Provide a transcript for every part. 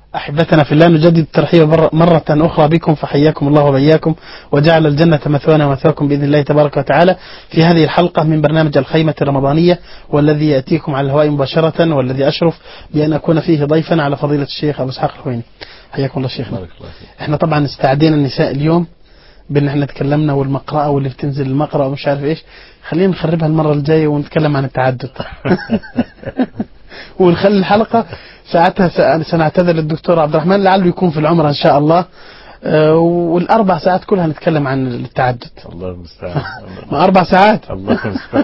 أحبتنا في الله نجدد الترحيب بر- مرة أخرى بكم فحياكم الله وبياكم وجعل الجنة مثوانا ومثواكم بإذن الله تبارك وتعالى في هذه الحلقة من برنامج الخيمة الرمضانية والذي يأتيكم على الهواء مباشرة والذي أشرف بأن أكون فيه ضيفا على فضيلة الشيخ أبو إسحاق الحويني حياكم الله شيخنا بارك الله فيك احنا طبعا استعدينا النساء اليوم بان احنا تكلمنا والمقرأة واللي بتنزل المقرأة ومش عارف ايش خلينا نخربها المرة الجاية ونتكلم عن التعدد ونخلي الحلقة ساعتها س- سنعتذر للدكتور عبد الرحمن لعله يكون في العمرة ان شاء الله آه، والاربع ساعات كلها نتكلم عن التعدد الله المستعان ما اربع ساعات الله المستعان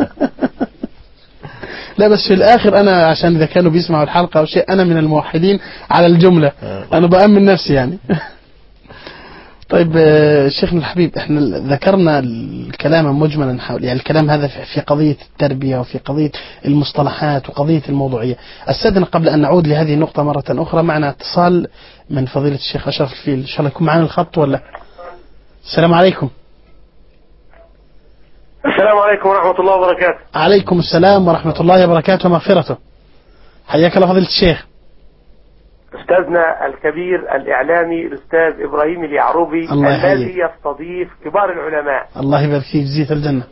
لا بس في الاخر انا عشان اذا كانوا بيسمعوا الحلقة او شيء انا من الموحدين على الجملة انا بأمن نفسي يعني طيب آه، شيخنا الحبيب احنا ذكرنا الكلام مجملا حول يعني الكلام هذا في في قضية التربية وفي قضية المصطلحات وقضية الموضوعية استاذن قبل ان نعود لهذه النقطة مرة اخرى معنا اتصال من فضيلة الشيخ اشرف الفيل ان شاء الله يكون معنا الخط ولا السلام عليكم السلام عليكم ورحمة الله وبركاته عليكم السلام ورحمة الله وبركاته ومغفرته حياك الله فضيلة الشيخ أستاذنا الكبير الإعلامي الأستاذ إبراهيم اليعروبي الله يحييك. الذي يستضيف كبار العلماء الله يبارك فيك جزيت الجنة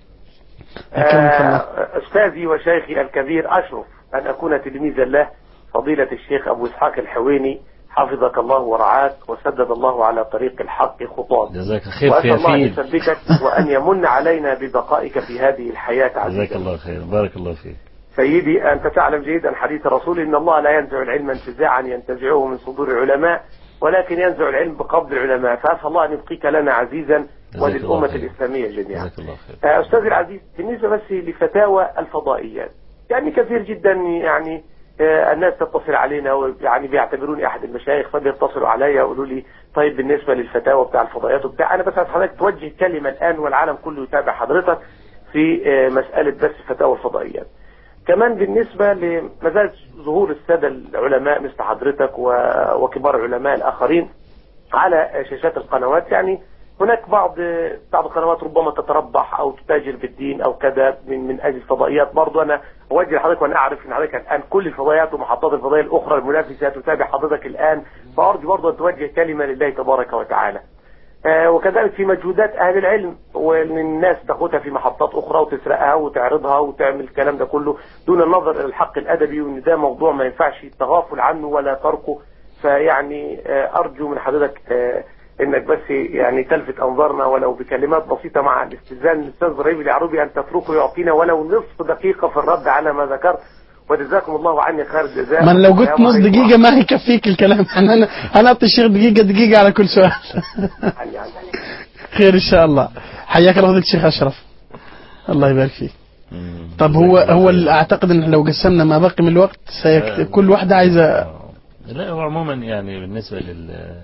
أكرمك الله آه، أستاذي وشيخي الكبير أشرف أن أكون تلميذا له فضيلة الشيخ أبو إسحاق الحويني حفظك الله ورعاك وسدد الله على طريق الحق خطاك جزاك خير وأسأل في الله أن يفيد يثبتك وأن يمن علينا ببقائك في هذه الحياة جزاك عزيزا الله خير بارك الله فيك سيدي أنت تعلم جيدا حديث الرسول إن الله لا ينزع العلم انتزاعا ينتزعه من صدور العلماء ولكن ينزع العلم بقبض العلماء فأسأل الله أن يبقيك لنا عزيزا الله وللأمة خير. الإسلامية جميعا جزاك الله خير آه، أستاذي العزيز بالنسبة بس لفتاوى الفضائيات يعني كثير جدا يعني آه، الناس تتصل علينا ويعني بيعتبروني أحد المشايخ فبيتصلوا عليا يقولوا لي طيب بالنسبة للفتاوى بتاع الفضائيات وبتاع أنا بس عايز حضرتك توجه كلمة الآن والعالم كله يتابع حضرتك في آه، مسألة بس فتاوى الفضائيات كمان بالنسبة لمزاج ظهور السادة العلماء مثل حضرتك و- وكبار العلماء الآخرين على شاشات القنوات يعني هناك بعض بعض القنوات ربما تتربح او تتاجر بالدين او كذا من من اجل الفضائيات برضه انا اوجه لحضرتك وانا اعرف ان حضرتك الان كل الفضائيات ومحطات الفضائيه الاخرى المنافسه تتابع حضرتك الان فارجو برضه ان توجه كلمه لله تبارك وتعالى. آه، وكذلك في مجهودات اهل العلم وان الناس تاخدها في محطات اخرى وتسرقها وتعرضها وتعمل الكلام ده كله دون النظر الى الحق الادبي وان ده موضوع ما ينفعش التغافل عنه ولا تركه فيعني آه، ارجو من حضرتك آه، انك بس يعني تلفت انظارنا ولو بكلمات بسيطه مع الاستئذان الاستاذ ابراهيم اليعروبي ان تتركه يعطينا ولو نصف دقيقه في الرد على ما ذكرت وجزاكم الله عني خير الجزاء ما أنا لو قلت والسلام نص عليكم دقيقة ما هيكفيك الكلام انا انا اعطي الشيخ دقيقة دقيقة على كل سؤال ورحمة الله. خير ان شاء الله حياك الله فضيلة الشيخ اشرف الله يبارك فيك مم. طب جزاك هو الله هو خير. ال- اعتقد ان لو قسمنا ما بقي من الوقت سيكت... كل واحدة عايزة لا هو عموما يعني بالنسبة لل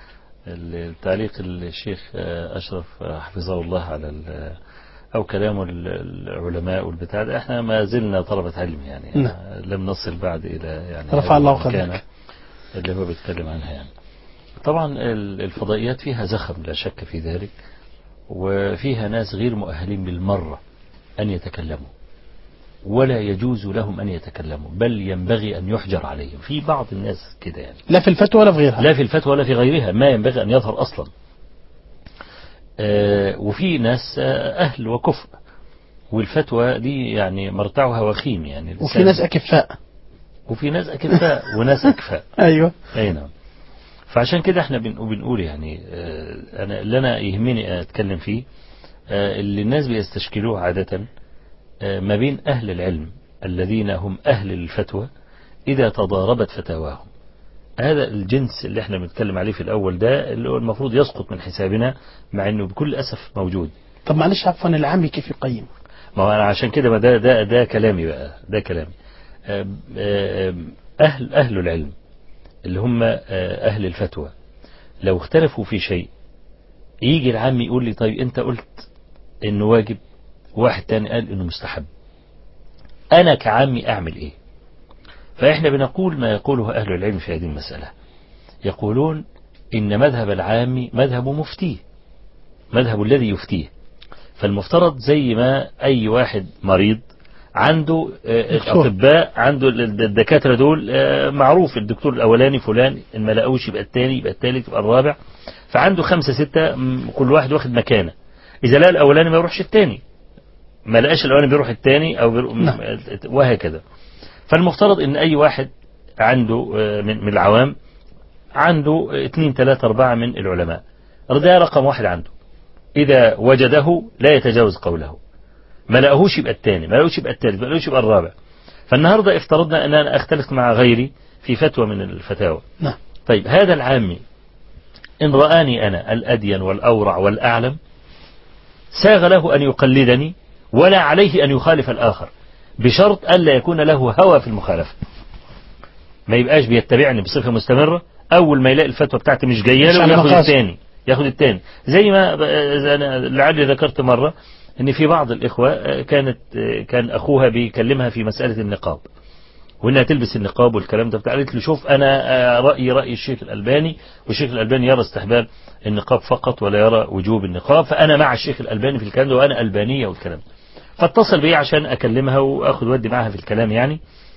التعليق الشيخ أشرف حفظه الله على ال- أو كلام ال- العلماء والبتاع ده احنا ما زلنا طلبة علم يعني نعم. لم نصل بعد إلى يعني رفع هذه الله المكانة قدرك. اللي هو بيتكلم عنها يعني طبعا ال- الفضائيات فيها زخم لا شك في ذلك وفيها ناس غير مؤهلين بالمرة أن يتكلموا ولا يجوز لهم أن يتكلموا بل ينبغي أن يحجر عليهم في بعض الناس كده يعني لا في الفتوى ولا في غيرها لا في الفتوى ولا في غيرها ما ينبغي أن يظهر أصلا آه، وفي ناس آه، أهل وكفء والفتوى دي يعني مرتعها وخيم يعني وفي الإنسان- ناس اكفاء وفي ناس أكفاء وناس أكفاء ايوه أي نعم فعشان كده احنا بن- بنقول يعني آه، أنا اللي أنا يهمني أتكلم فيه آه، اللي الناس بيستشكلوه عادة آه، ما بين أهل العلم الذين هم أهل الفتوى إذا تضاربت فتاواهم هذا الجنس اللي احنا بنتكلم عليه في الأول ده اللي هو المفروض يسقط من حسابنا مع أنه بكل أسف موجود طب معلش عفوا العامي كيف يقيم ما هو أنا عشان كده ما ده ده ده كلامي بقى ده كلامي آم، آم، أهل أهل العلم اللي هم آه، أهل الفتوى لو اختلفوا في شيء يجي العام يقول لي طيب أنت قلت إنه واجب واحد تاني قال إنه مستحب أنا كعامي أعمل إيه فإحنا بنقول ما يقوله أهل العلم في هذه المسألة يقولون إن مذهب العام مذهب مفتيه مذهب الذي يفتيه فالمفترض زي ما أي واحد مريض عنده آه، دكتور. اطباء عنده ال- الدكاتره دول آه، معروف الدكتور الاولاني فلان ان ما لقوش يبقى الثاني يبقى الثالث يبقى الرابع فعنده خمسه سته م، كل واحد واخد مكانه اذا لقى الاولاني ما يروحش الثاني ما لقاش الاولاني بيروح الثاني او بيروح نعم. وهكذا فالمفترض ان اي واحد عنده آه، من من العوام عنده اثنين ثلاثة أربعة من العلماء ده رقم واحد عنده إذا وجده لا يتجاوز قوله ما لقاهوش يبقى الثاني ما لقاهوش يبقى الثالث ما لقاهوش يبقى الرابع فالنهاردة افترضنا أن أنا أختلف مع غيري في فتوى من الفتاوى نعم طيب هذا العامي إن رآني أنا الأدين والأورع والأعلم ساغ له أن يقلدني ولا عليه أن يخالف الآخر بشرط ألا يكون له هوى في المخالفة ما يبقاش بيتبعني بصفة مستمرة أول ما يلاقي الفتوى بتاعتي مش جاية مش له على ياخد مقاس. الثاني ياخد الثاني زي ما ب- أنا لعلي ذكرت مرة ان في بعض الاخوة آه، كانت آه، كان اخوها بيكلمها في مسألة النقاب وانها تلبس النقاب والكلام ده بتاع قالت له شوف انا آه، رايي راي الشيخ الالباني والشيخ الالباني يرى استحباب النقاب فقط ولا يرى وجوب النقاب فانا مع الشيخ الالباني في الكلام ده وانا البانيه والكلام ده فاتصل بي عشان اكلمها واخد ودي معاها في الكلام يعني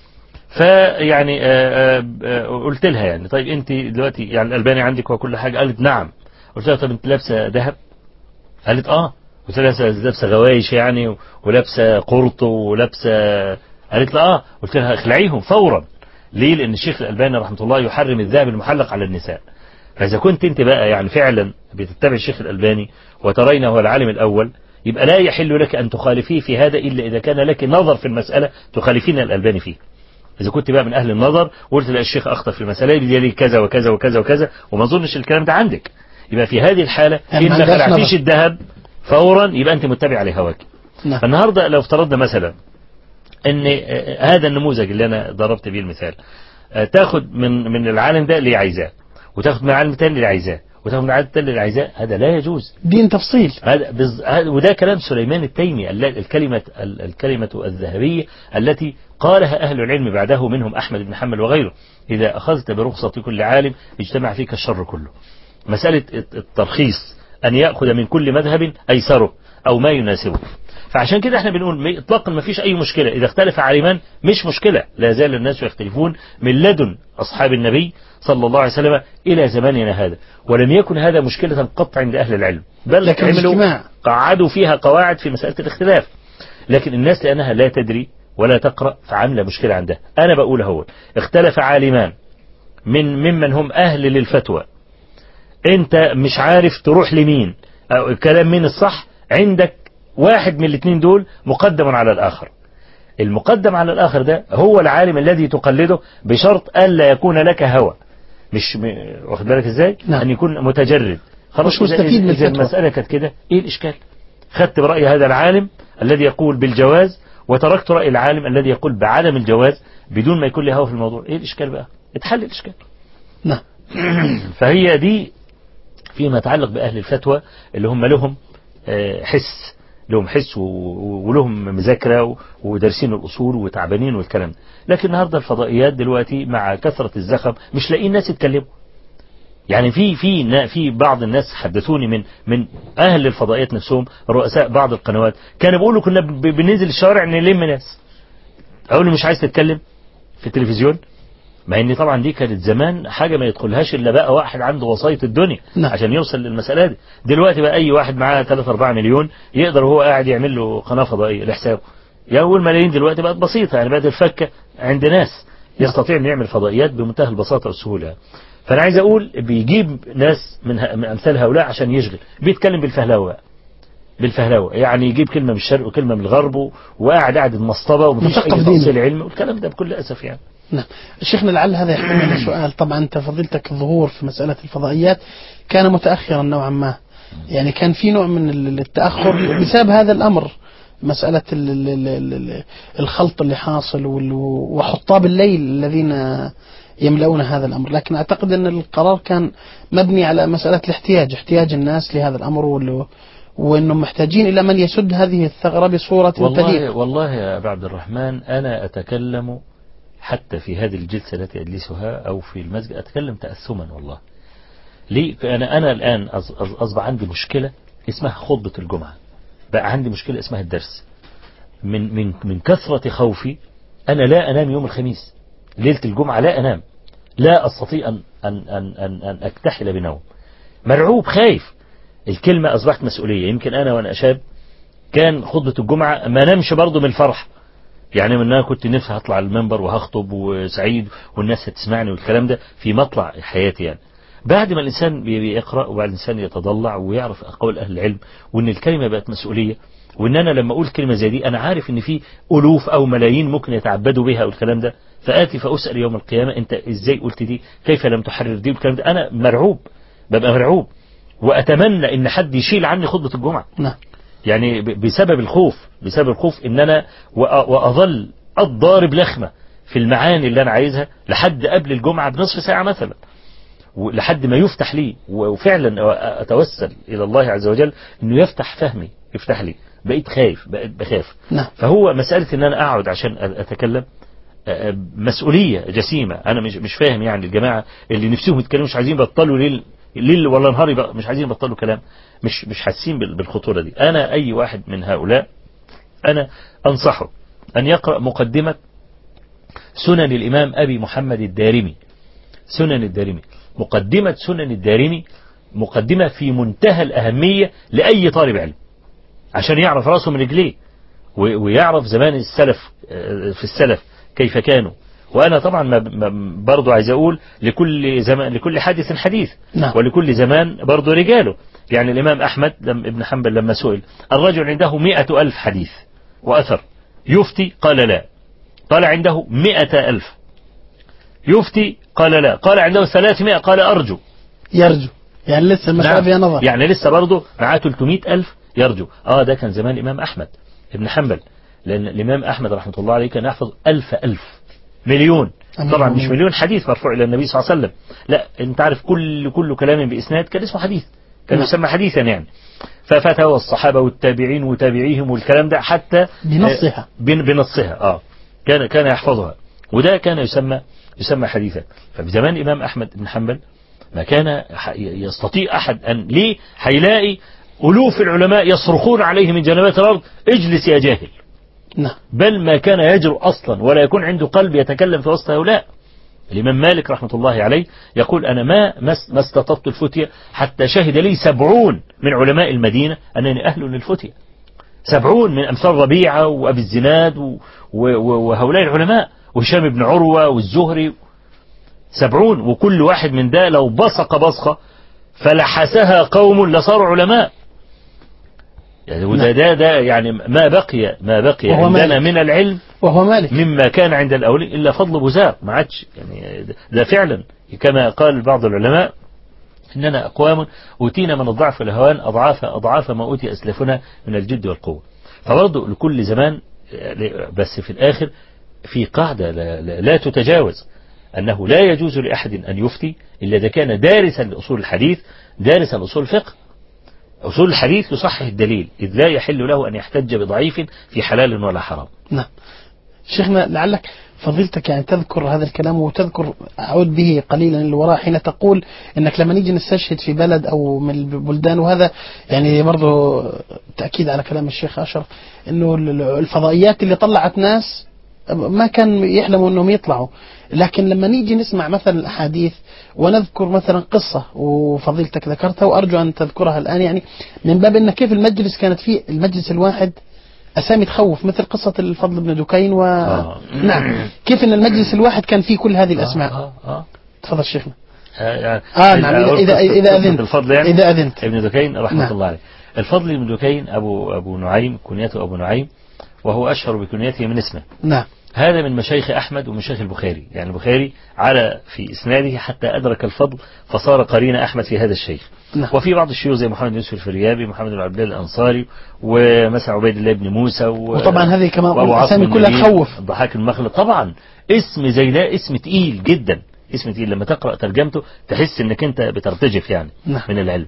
فيعني آه، آه، آه، قلت لها يعني طيب انت دلوقتي يعني الالباني عندك وكل حاجه قالت نعم قلت لها طب انت لابسه ذهب قالت اه قلت لها لابسه غوايش يعني ولابسه قرط ولابسه قالت لها اه قلت لها اخلعيهم فورا ليه لان الشيخ الالباني رحمه الله يحرم الذهب المحلق على النساء فاذا كنت انت بقى يعني فعلا بتتبع الشيخ الالباني وترين هو العالم الاول يبقى لا يحل لك ان تخالفيه في هذا الا اذا كان لك نظر في المساله تخالفين الالباني فيه إذا كنت بقى من أهل النظر وقلت لا الشيخ أخطأ في المسألة دي لي كذا وكذا وكذا وكذا وما أظنش الكلام ده عندك يبقى في هذه الحالة يعني إن ما ما عندهاش خلعتيش نظر. الذهب فورا يبقى أنت متبع لهواك نعم فالنهاردة لو افترضنا مثلا أن آه، هذا النموذج اللي أنا ضربت به المثال آه، تاخد من من العالم ده اللي عايزاه وتاخد من العالم الثاني اللي عايزاه وتاخد من العالم الثاني اللي عايزاه هذا لا يجوز دين تفصيل هذا بز... هذا- وده كلام سليمان التيمي الل- الكلمة ال- الكلمة الذهبية التي قالها أهل العلم بعده منهم أحمد بن حنبل وغيره إذا أخذت برخصة كل عالم اجتمع فيك الشر كله مسألة الت- الترخيص أن يأخذ من كل مذهب أيسره أو ما يناسبه فعشان كده احنا بنقول م- اطلاقا ما فيش اي مشكله اذا اختلف عالمان مش مشكله لا زال الناس يختلفون من لدن اصحاب النبي صلى الله عليه وسلم الى زماننا هذا ولم يكن هذا مشكله قط عند اهل العلم بل لكن عملوا الاجتماع. قعدوا فيها قواعد في مساله الاختلاف لكن الناس لانها لا تدري ولا تقرا فعامله مشكله عندها انا بقول هو اختلف عالمان من ممن هم اهل للفتوى انت مش عارف تروح لمين او الكلام مين الصح عندك واحد من الاثنين دول مقدم على الاخر المقدم على الاخر ده هو العالم الذي تقلده بشرط الا يكون لك هوى مش م... واخد بالك ازاي نعم. ان يكون متجرد خلاص مش مستفيد من اذا الفتوى. المساله كانت كده ايه الاشكال خدت براي هذا العالم الذي يقول بالجواز وتركت راي العالم الذي يقول بعدم الجواز بدون ما يكون لي هوى في الموضوع ايه الاشكال بقى اتحل الاشكال نعم فهي دي فيما يتعلق بأهل الفتوى اللي هم لهم آه، حس لهم حس و- و- ولهم مذاكرة و- ودارسين الأصول وتعبانين والكلام ده. لكن النهاردة الفضائيات دلوقتي مع كثرة الزخم مش لاقيين ناس يتكلموا يعني في في نا- في بعض الناس حدثوني من من اهل الفضائيات نفسهم رؤساء بعض القنوات كانوا بيقولوا كنا ب- بننزل الشوارع نلم ناس اقول له مش عايز تتكلم في التلفزيون مع ان طبعا دي كانت زمان حاجه ما يدخلهاش الا بقى واحد عنده وسايط الدنيا نعم. عشان يوصل للمساله دي دلوقتي بقى اي واحد معاه 3 4 مليون يقدر وهو قاعد يعمل له قناه فضائيه لحسابه يا اول ملايين دلوقتي بقت بسيطه يعني بقت الفكه عند ناس يستطيع انه يعمل فضائيات بمنتهى البساطه والسهوله فانا عايز اقول بيجيب ناس من, ه- من امثال هؤلاء عشان يشغل بيتكلم بالفهلوه بقى بالفهلوه يعني يجيب كلمه من الشرق وكلمه من الغرب و- وقاعد قاعد المصطبه ومفيش مثقف اي ديني. تفصيل علمي والكلام ده بكل اسف يعني نعم شيخنا لعل هذا يحتمل سؤال طبعا أنت فضيلتك الظهور في مسألة الفضائيات كان متأخرا نوعا ما يعني كان في نوع من ال- التأخر بسبب هذا الأمر مسألة ال- ال- ال- ال- الخلط اللي حاصل وال- وحطاب الليل الذين يملؤون هذا الأمر لكن أعتقد أن القرار كان مبني على مسألة الاحتياج احتياج الناس لهذا الأمر وال- وأنهم محتاجين إلى من يسد هذه الثغرة بصورة والله تليق والله يا أبا عبد الرحمن أنا أتكلم حتى في هذه الجلسة التي أجلسها أو في المسجد أتكلم تأثما والله ليه أنا أنا الآن أص- أص- أصبح عندي مشكلة اسمها خطبة الجمعة بقى عندي مشكلة اسمها الدرس من من من كثرة خوفي أنا لا أنام يوم الخميس ليلة الجمعة لا أنام لا أستطيع أن أن أن أن, أن أكتحل بنوم مرعوب خايف الكلمة أصبحت مسؤولية يمكن أنا وأنا شاب كان خطبة الجمعة ما نمش برضه من الفرح يعني من أنا كنت نفسي هطلع المنبر وهخطب وسعيد والناس هتسمعني والكلام ده في مطلع حياتي يعني بعد ما الإنسان بيقرأ وبعد الإنسان يتضلع ويعرف أقوال أهل العلم وإن الكلمة بقت مسؤولية وإن أنا لما أقول كلمة زي دي أنا عارف إن في ألوف أو ملايين ممكن يتعبدوا بها والكلام ده فآتي فأسأل يوم القيامة أنت إزاي قلت دي كيف لم تحرر دي والكلام ده أنا مرعوب ببقى مرعوب وأتمنى إن حد يشيل عني خطبة الجمعة نعم يعني ب- بسبب الخوف بسبب الخوف ان انا وأ- واظل الضارب لخمه في المعاني اللي انا عايزها لحد قبل الجمعه بنصف ساعه مثلا ولحد ما يفتح لي وفعلا اتوسل الى الله عز وجل انه يفتح فهمي يفتح لي بقيت خايف بقيت بخاف نعم فهو مساله ان انا اقعد عشان اتكلم آه، آه، مسؤوليه جسيمه انا مش مش فاهم يعني الجماعه اللي نفسهم يتكلموا مش عايزين يبطلوا ليل ليل ولا نهار يبقى مش عايزين يبطلوا كلام مش مش حاسين بال- بالخطوره دي انا اي واحد من هؤلاء انا انصحه ان يقرا مقدمه سنن الامام ابي محمد الدارمي سنن الدارمي مقدمه سنن الدارمي مقدمه في منتهى الاهميه لاي طالب علم عشان يعرف راسه من رجليه و- ويعرف زمان السلف آه، في السلف كيف كانوا وانا طبعا ما- ما- برضو عايز اقول لكل زمان لكل حادث حديث نعم. ولكل زمان برضو رجاله يعني الامام احمد لم ابن حنبل لما سئل الرجل عنده مئة الف حديث واثر يفتي قال لا قال عنده مئة الف يفتي قال لا قال عنده ثلاثمائة قال ارجو يرجو يعني لسه المسألة نعم. فيها نظر يعني لسه برضه معاه 300 ألف يرجو اه ده كان زمان الإمام أحمد ابن حنبل لأن الإمام أحمد رحمة الله عليه كان يحفظ ألف ألف مليون أمين طبعا مش أمين. مليون حديث مرفوع إلى النبي صلى الله عليه وسلم لا أنت عارف كل كل كلام بإسناد كان اسمه حديث كان نعم. يسمى حديثا يعني ففتاوى الصحابة والتابعين وتابعيهم والكلام ده حتى بنصها. آه، بن- بنصها اه كان كان يحفظها وده كان يسمى يسمى حديثا ففي زمان الإمام أحمد بن حنبل ما كان ح- يستطيع أحد أن ليه هيلاقي ألوف العلماء يصرخون عليه من جنبات الأرض اجلس يا جاهل نعم بل ما كان يجرؤ أصلا ولا يكون عنده قلب يتكلم في وسط هؤلاء الإمام مالك رحمة الله عليه يقول أنا ما ما است- ما استطبت الفتية حتى شهد لي سبعون من علماء المدينة أنني أهل للفتية سبعون من أمثال ربيعة وأبي الزناد و- و- و- وهؤلاء العلماء وهشام بن عروة والزهري سبعون وكل واحد من ده لو بصق بصقة فلحسها قوم لصاروا علماء يعني وده ده ده يعني ما بقي ما بقي وهو عندنا مالك. من العلم وهو مالك مما كان عند الأولين إلا فضل بزار ما عادش يعني ده فعلا كما قال بعض العلماء إننا أقوام أوتينا من الضعف والهوان أضعاف أضعاف ما أوتي أسلافنا من الجد والقوة فبرضه لكل زمان بس في الآخر في قاعدة لا, لا, لا تتجاوز أنه لا يجوز لأحد أن يفتي إلا إذا كان دارسا لأصول الحديث دارسا لأصول الفقه أصول الحديث يصحح الدليل إذ لا يحل له أن يحتج بضعيف في حلال ولا حرام نعم شيخنا لعلك فضيلتك يعني تذكر هذا الكلام وتذكر أعود به قليلا للوراء حين تقول أنك لما نيجي نستشهد في بلد أو من البلدان وهذا يعني برضه تأكيد على كلام الشيخ أشرف أنه الفضائيات اللي طلعت ناس ما كان يحلموا أنهم يطلعوا لكن لما نيجي نسمع مثلا الأحاديث ونذكر مثلا قصة وفضيلتك ذكرتها وأرجو أن تذكرها الآن يعني من باب أن كيف المجلس كانت فيه المجلس الواحد أسامي تخوف مثل قصة الفضل بن دكين و آه. نعم كيف أن المجلس الواحد كان فيه كل هذه الأسماء آه آه تفضل شيخنا آه يعني آه نعم إذا إذا, إذا قصة أذنت الفضل يعني إذا أذنت ابن دكين رحمة نعم. الله عليه الفضل بن دكين أبو أبو نعيم كنيته أبو نعيم وهو أشهر بكنيته من اسمه نعم هذا من مشايخ أحمد ومشايخ البخاري يعني البخاري على في إسناده حتى أدرك الفضل فصار قرين أحمد في هذا الشيخ نعم. وفي بعض الشيوخ زي محمد يوسف الفريابي محمد بن عبد الله الأنصاري ومثلا عبيد الله بن موسى و... وطبعا هذه كما وأبو أقول عاصم أسامي كلها النبيل، تخوف الضحاك المخلد طبعا اسم زي ده اسم تقيل جدا اسم تقيل لما تقرأ ترجمته تحس انك انت بترتجف يعني نعم. من العلم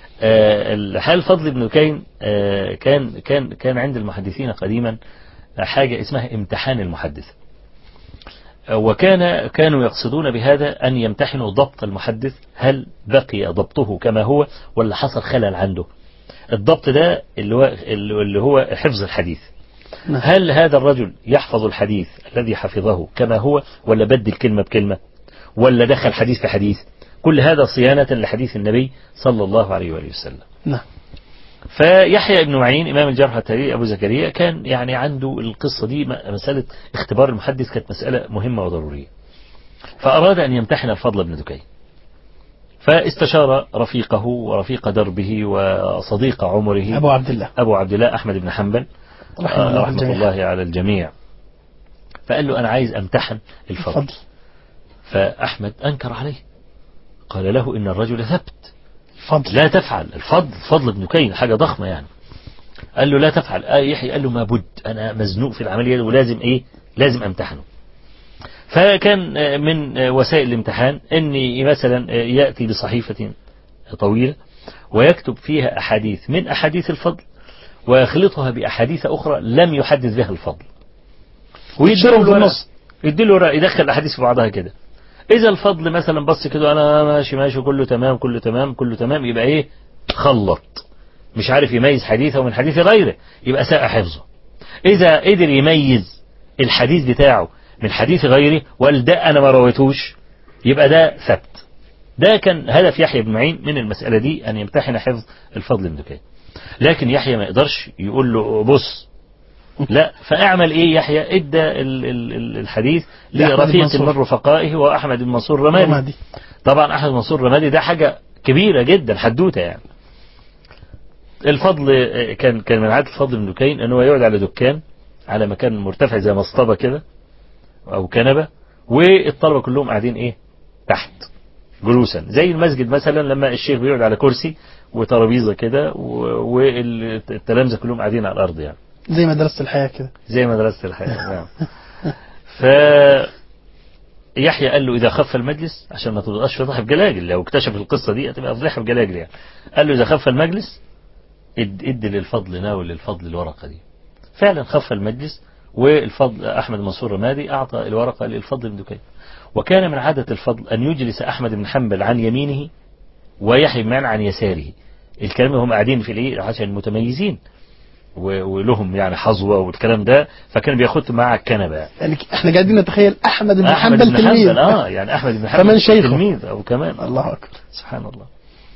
آه الحال فضل بن كين آه كان كان كان عند المحدثين قديما حاجة اسمها امتحان المحدث آه، وكان كانوا يقصدون بهذا أن يمتحنوا ضبط المحدث هل بقي ضبطه كما هو ولا حصل خلل عنده الضبط ده اللي هو اللي هو حفظ الحديث نعم. هل هذا الرجل يحفظ الحديث الذي حفظه كما هو ولا بدل كلمة بكلمة ولا دخل حديث في حديث كل هذا صيانة لحديث النبي صلى الله عليه وآله وسلم نعم فيحيى بن معين إمام الجرح التاريخي أبو زكريا كان يعني عنده القصة دي م- مسألة اختبار المحدث كانت مسألة مهمة وضرورية فأراد أن يمتحن الفضل بن دكين فاستشار رفيقه ورفيق دربه وصديق عمره أبو عبد الله أبو عبد الله أحمد بن حنبل رحمه آه، الله رحمة الجميع الله على الجميع فقال له أنا عايز أمتحن الفضل فضل فأحمد أنكر عليه قال له إن الرجل ثبت فضل لا تفعل الفضل فضل ابن كين حاجة ضخمة يعني قال له لا تفعل آه يحيى قال له ما بد أنا مزنوق في العملية دي ولازم إيه لازم أمتحنه فكان آه، من آه، وسائل الامتحان أني مثلا آه، يأتي بصحيفة طويلة ويكتب فيها أحاديث من أحاديث الفضل ويخلطها بأحاديث أخرى لم يحدث بها الفضل ويشيرهم في الورق- النص. يديله ورق يدخل الأحاديث في بعضها كده إذا الفضل مثلا بص كده أنا ماشي ماشي كله تمام كله تمام كله تمام يبقى إيه خلط مش عارف يميز حديثه من حديث غيره يبقى ساء حفظه إذا قدر يميز الحديث بتاعه من حديث غيره وقال ده أنا ما رويتوش يبقى ده ثبت ده كان هدف يحيى بن معين من المسألة دي أن يمتحن حفظ الفضل بن دكين لكن يحيى ما يقدرش يقول له بص لا فاعمل ايه يحيى ادى ال- ال- ال- الحديث لأحمد بن لرفيق منصور. من رفقائه واحمد بن منصور رمادي رمادي طبعا احمد منصور رمادي ده حاجه كبيره جدا حدوته يعني الفضل آه، كان كان من عاده الفضل بن دكين ان هو يقعد على دكان على مكان مرتفع زي مصطبه كده او كنبه والطلبه كلهم قاعدين ايه تحت جلوسا زي المسجد مثلا لما الشيخ بيقعد على كرسي وترابيزه كده و- والتلامذه كلهم قاعدين على الارض يعني زي مدرسة الحياة كده زي مدرسة الحياة نعم ف يحيى قال له إذا خف المجلس عشان ما تبقاش فضيحة في جلاجل لو اكتشف القصة دي هتبقى فضيحة في جلاجل يعني قال له إذا خف المجلس اد, اد للفضل ناول للفضل الورقة دي فعلا خف المجلس والفضل أحمد منصور رمادي أعطى الورقة للفضل بن دكين وكان من عادة الفضل أن يجلس أحمد بن حنبل عن يمينه ويحيى بن معين عن يساره الكلام هم قاعدين في الايه عشان متميزين و- ولهم يعني حظوة والكلام ده فكان بياخد مع الكنبة يعني. يعني احنا قاعدين نتخيل أحمد بن أحمد حنبل بن تلميذ حنبل اه يعني أحمد بن حنبل كمان شيخه. تلميذ أو كمان الله أكبر سبحان الله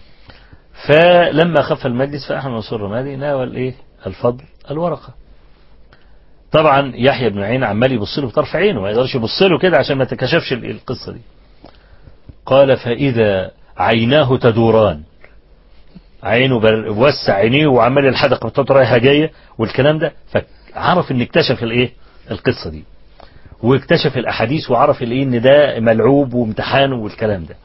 فلما خف المجلس فأحمد منصور رمادي ناول إيه الفضل الورقة طبعا يحيى بن معين عمال يبص له بطرف عينه ما يقدرش يبص له كده عشان ما تكشفش ال- القصة دي قال فإذا عيناه تدوران عينه بر- وسع عينيه وعمال الحدقة بتاعته رايحة جاية والكلام ده فعرف ان اكتشف الايه القصة دي واكتشف الاحاديث وعرف الايه ان ده ملعوب وامتحان والكلام ده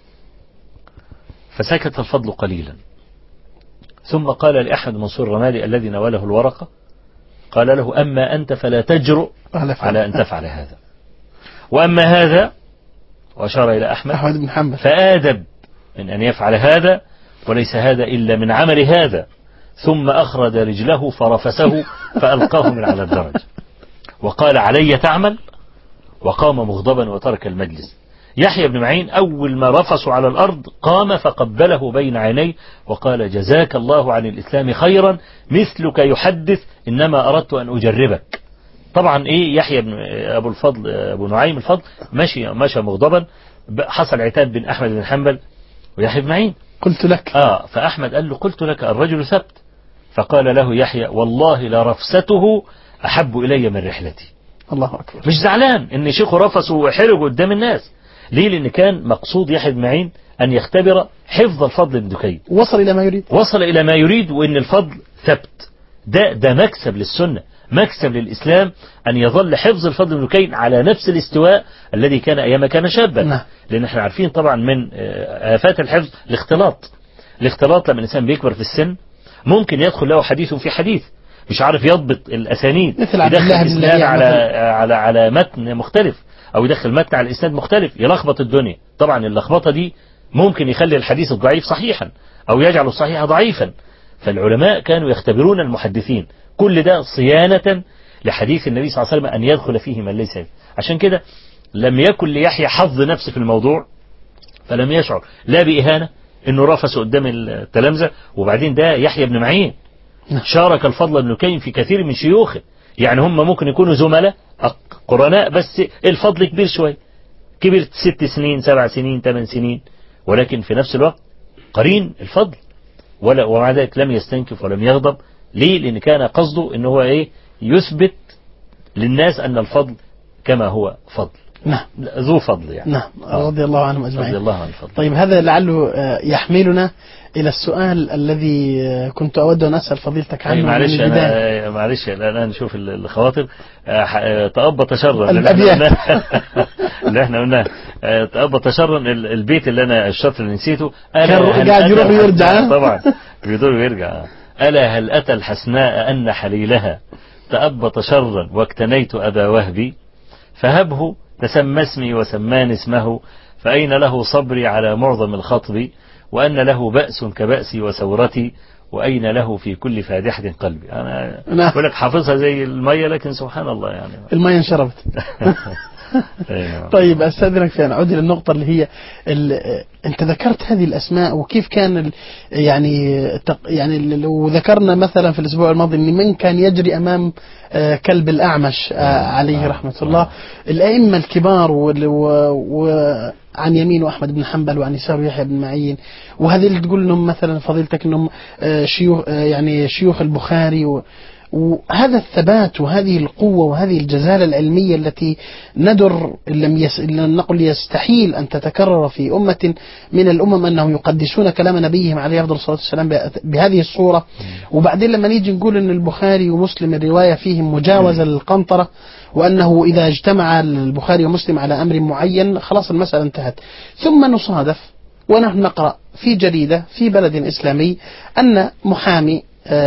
فسكت الفضل قليلا ثم قال لأحمد منصور الرمادي الذي ناوله الورقة قال له أما أنت فلا تجرؤ على فعل. على أن تفعل هذا وأما هذا وأشار إلى أحمد أحمد بن حنبل فآدب من أن يفعل هذا وليس هذا إلا من عمل هذا ثم أخرج رجله فرفسه فألقاه من على الدرج وقال علي تعمل وقام مغضبا وترك المجلس يحيى بن معين أول ما رفسوا على الأرض قام فقبله بين عينيه وقال جزاك الله عن الإسلام خيرا مثلك يحدث إنما أردت أن أجربك طبعا إيه يحيى بن أبو الفضل أبو نعيم الفضل مشي مشى مغضبا ب- حصل عتاب بين أحمد بن حنبل ويحيى بن معين قلت لك آه فأحمد قال له قلت لك الرجل ثبت فقال له يحيى والله لرفسته أحب إلي من رحلتي الله أكبر مش زعلان ان شيخه رفسه وحرج قدام الناس ليه لان كان مقصود يحيى بن معين ان يختبر حفظ الفضل بن دكين وصل إلى ما يريد وصل الى ما يريد وان الفضل ثبت ده ده مكسب للسنه مكسب للاسلام ان يظل حفظ الفضل بن دكين على نفس الاستواء الذي كان ايام كان شابا نعم. لان احنا عارفين طبعا من آه، افات الحفظ الاختلاط الاختلاط لما الانسان بيكبر في السن ممكن يدخل له حديث في حديث مش عارف يضبط الاسانيد مثل عبد يدخل الله بن اسناد لهيعة على مثلا. على على متن مختلف او يدخل متن على اسناد مختلف يلخبط الدنيا طبعا اللخبطه دي ممكن يخلي الحديث الضعيف صحيحا او يجعل الصحيح ضعيفا فالعلماء كانوا يختبرون المحدثين كل ده صيانة لحديث النبي صلى الله عليه وسلم أن يدخل فيه من ليس فيه. عشان كده لم يكن ليحيى حظ نفس في الموضوع فلم يشعر لا بإهانة انه رفس قدام التلامذة وبعدين ده يحيى بن معين نعم. شارك الفضل بن كيم في كثير من شيوخه يعني هم ممكن يكونوا زملاء أق- قرناء بس الفضل كبير شوية كبر ست سنين سبع سنين ثمان سنين ولكن في نفس الوقت قرين الفضل ولا ومع ذلك لم يستنكف ولم يغضب ليه لأن كان قصده ان هو ايه يثبت للناس أن الفضل كما هو فضل نعم ذو فضل يعني نعم رضي الله عنهم رضي أجمعين الله عن الفضل طيب هذا لعله آه، يحملنا إلى السؤال الذي آه، كنت أود أن أسأل فضيلتك أي عنه من معلش البداية انا معلش الان نشوف ال- الخواطر آه، ح- آه، تأبى تشرا اللي الأبيات. احنا قلناه- اللي احنا قلناه آه، تأبى تشرا ال- البيت اللي انا الشطر اللي نسيته ألا كان هل قاعد أتى يروح ويرجع، الحسناء- ها؟ طبعا بيدور ويرجع ألا هل أتى الحسناء أن حليلها تأبى شرا واكتنيت أبا وهبي فهبه تسمى اسمي وسمان اسمه فأين له صبري على معظم الخطب وأن له بأس كبأسي وثورتي وأين له في كل فادحة قلبي أنا نعم. بقول لك حافظها زي المية لكن سبحان الله يعني المية انشربت أيوة. طيب استاذنك في ان اعود الى النقطه اللي هي ال- انت ذكرت هذه الاسماء وكيف كان ال- يعني تق- يعني ال- لو ذكرنا مثلا في الاسبوع الماضي ان من كان يجري امام آه، كلب الاعمش آه، عليه رحمه الله الائمه الكبار وال- و- وعن يمينه احمد بن حنبل وعن يساره يحيى بن معين وهذه اللي تقول انهم مثلا فضيلتك انهم آه، شيوخ آه، يعني شيوخ البخاري و وهذا الثبات وهذه القوة وهذه الجزالة العلمية التي ندر إن لم يس... إن لم نقل يستحيل أن تتكرر في أمة من الأمم أنهم يقدسون كلام نبيهم عليه أفضل الصلاة والسلام به- بهذه الصورة وبعدين لما نيجي نقول أن البخاري ومسلم الرواية فيهم مجاوزة للقنطرة وأنه إذا اجتمع البخاري ومسلم على أمر معين خلاص المسألة انتهت ثم نصادف ونحن نقرأ في جريدة في بلد إسلامي أن محامي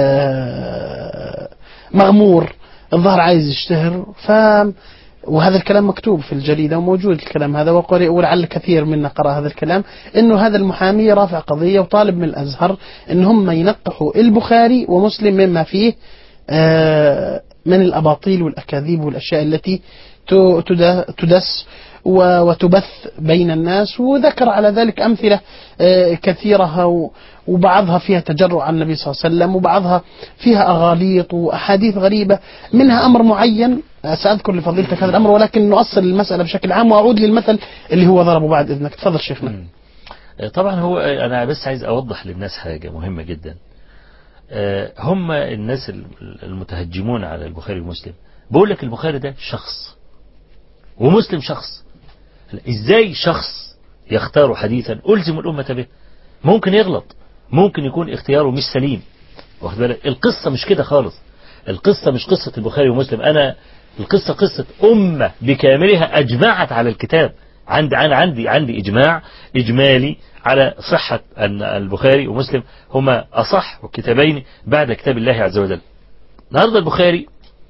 آه، مغمور الظاهر عايز يشتهر ف وهذا الكلام مكتوب في الجريدة وموجود الكلام هذا وقرئ ولعل كثير منا قرأ هذا الكلام انه هذا المحامي رافع قضية وطالب من الازهر ان هم ينقحوا البخاري ومسلم مما فيه آه، من الاباطيل والاكاذيب والاشياء التي ت- تد- تدس و- وتبث بين الناس وذكر على ذلك أمثلة آه، كثيرة و- وبعضها فيها تجرع عن النبي صلى الله عليه وسلم وبعضها فيها أغاليط وأحاديث غريبة منها أمر معين آه، سأذكر لفضيلتك هذا الأمر ولكن نؤصل المسألة بشكل عام وأعود للمثل اللي هو ضربه بعد إذنك تفضل شيخنا مم. طبعا هو انا بس عايز اوضح للناس حاجه مهمه جدا آه، هم الناس المتهجمون على البخاري ومسلم بقول لك البخاري ده شخص ومسلم شخص ازاي شخص يختار حديثا الزم الامه به ممكن يغلط ممكن يكون اختياره مش سليم واخد بالك القصه مش كده خالص القصه مش قصه البخاري ومسلم انا القصه قصه امه بكاملها اجمعت على الكتاب عندي انا عندي عندي اجماع اجمالي على صحه ان البخاري ومسلم هما اصح كتابين بعد كتاب الله عز وجل النهارده البخاري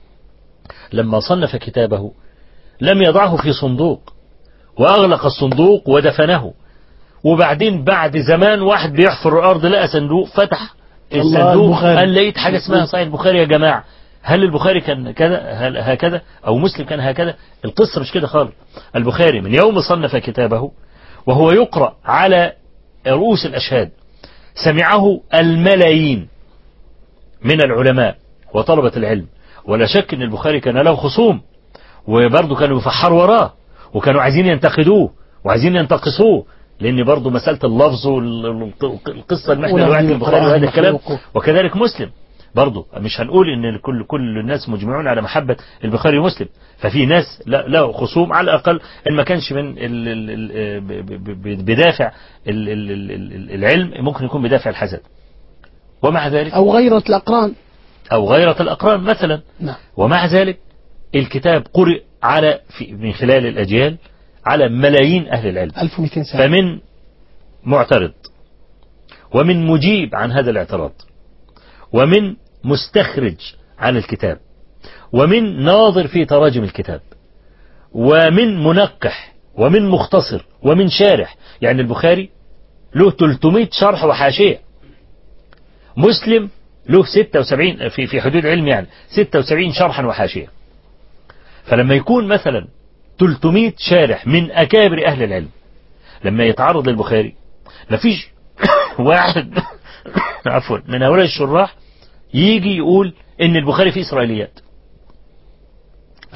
لما صنف كتابه لم يضعه في صندوق واغلق الصندوق ودفنه وبعدين بعد زمان واحد بيحفر الارض لقى صندوق فتح الله الصندوق البخاري. قال لقيت حاجه اسمها صحيح البخاري يا جماعه هل البخاري كان كذا هل هكذا او مسلم كان هكذا القصه مش كده خالص البخاري من يوم صنف كتابه وهو يقرا على رؤوس الاشهاد سمعه الملايين من العلماء وطلبه العلم ولا شك ان البخاري كان له خصوم وبرضه كانوا يفحروا وراه وكانوا عايزين ينتقدوه وعايزين ينتقصوه لان برضه مساله اللفظ والقصه اللي احنا ولفظ دلوقتي البخاري القرآن وهذا الكلام مخلوق. وكذلك مسلم برضه مش هنقول ان كل كل الناس مجمعون على محبه البخاري ومسلم ففي ناس لا له خصوم على الاقل ان ما كانش من ال ال ال ب- ب- ب- بدافع ال- ال- ال- ال- العلم ممكن يكون بدافع الحسد ومع ذلك أو غيرة الأقران او غيرة الاقران مثلا نعم ومع ذلك الكتاب قرئ على في من خلال الأجيال على ملايين أهل العلم 1200 سنة فمن معترض ومن مجيب عن هذا الاعتراض ومن مستخرج عن الكتاب ومن ناظر في تراجم الكتاب ومن منقح ومن مختصر ومن شارح يعني البخاري له 300 شرح وحاشية مسلم له 76 في في حدود علم يعني 76 شرحا وحاشية فلما يكون مثلا 300 شارح من أكابر أهل العلم لما يتعرض للبخاري مفيش واحد عفوا من هؤلاء الشراح يجي يقول إن البخاري فيه إسرائيليات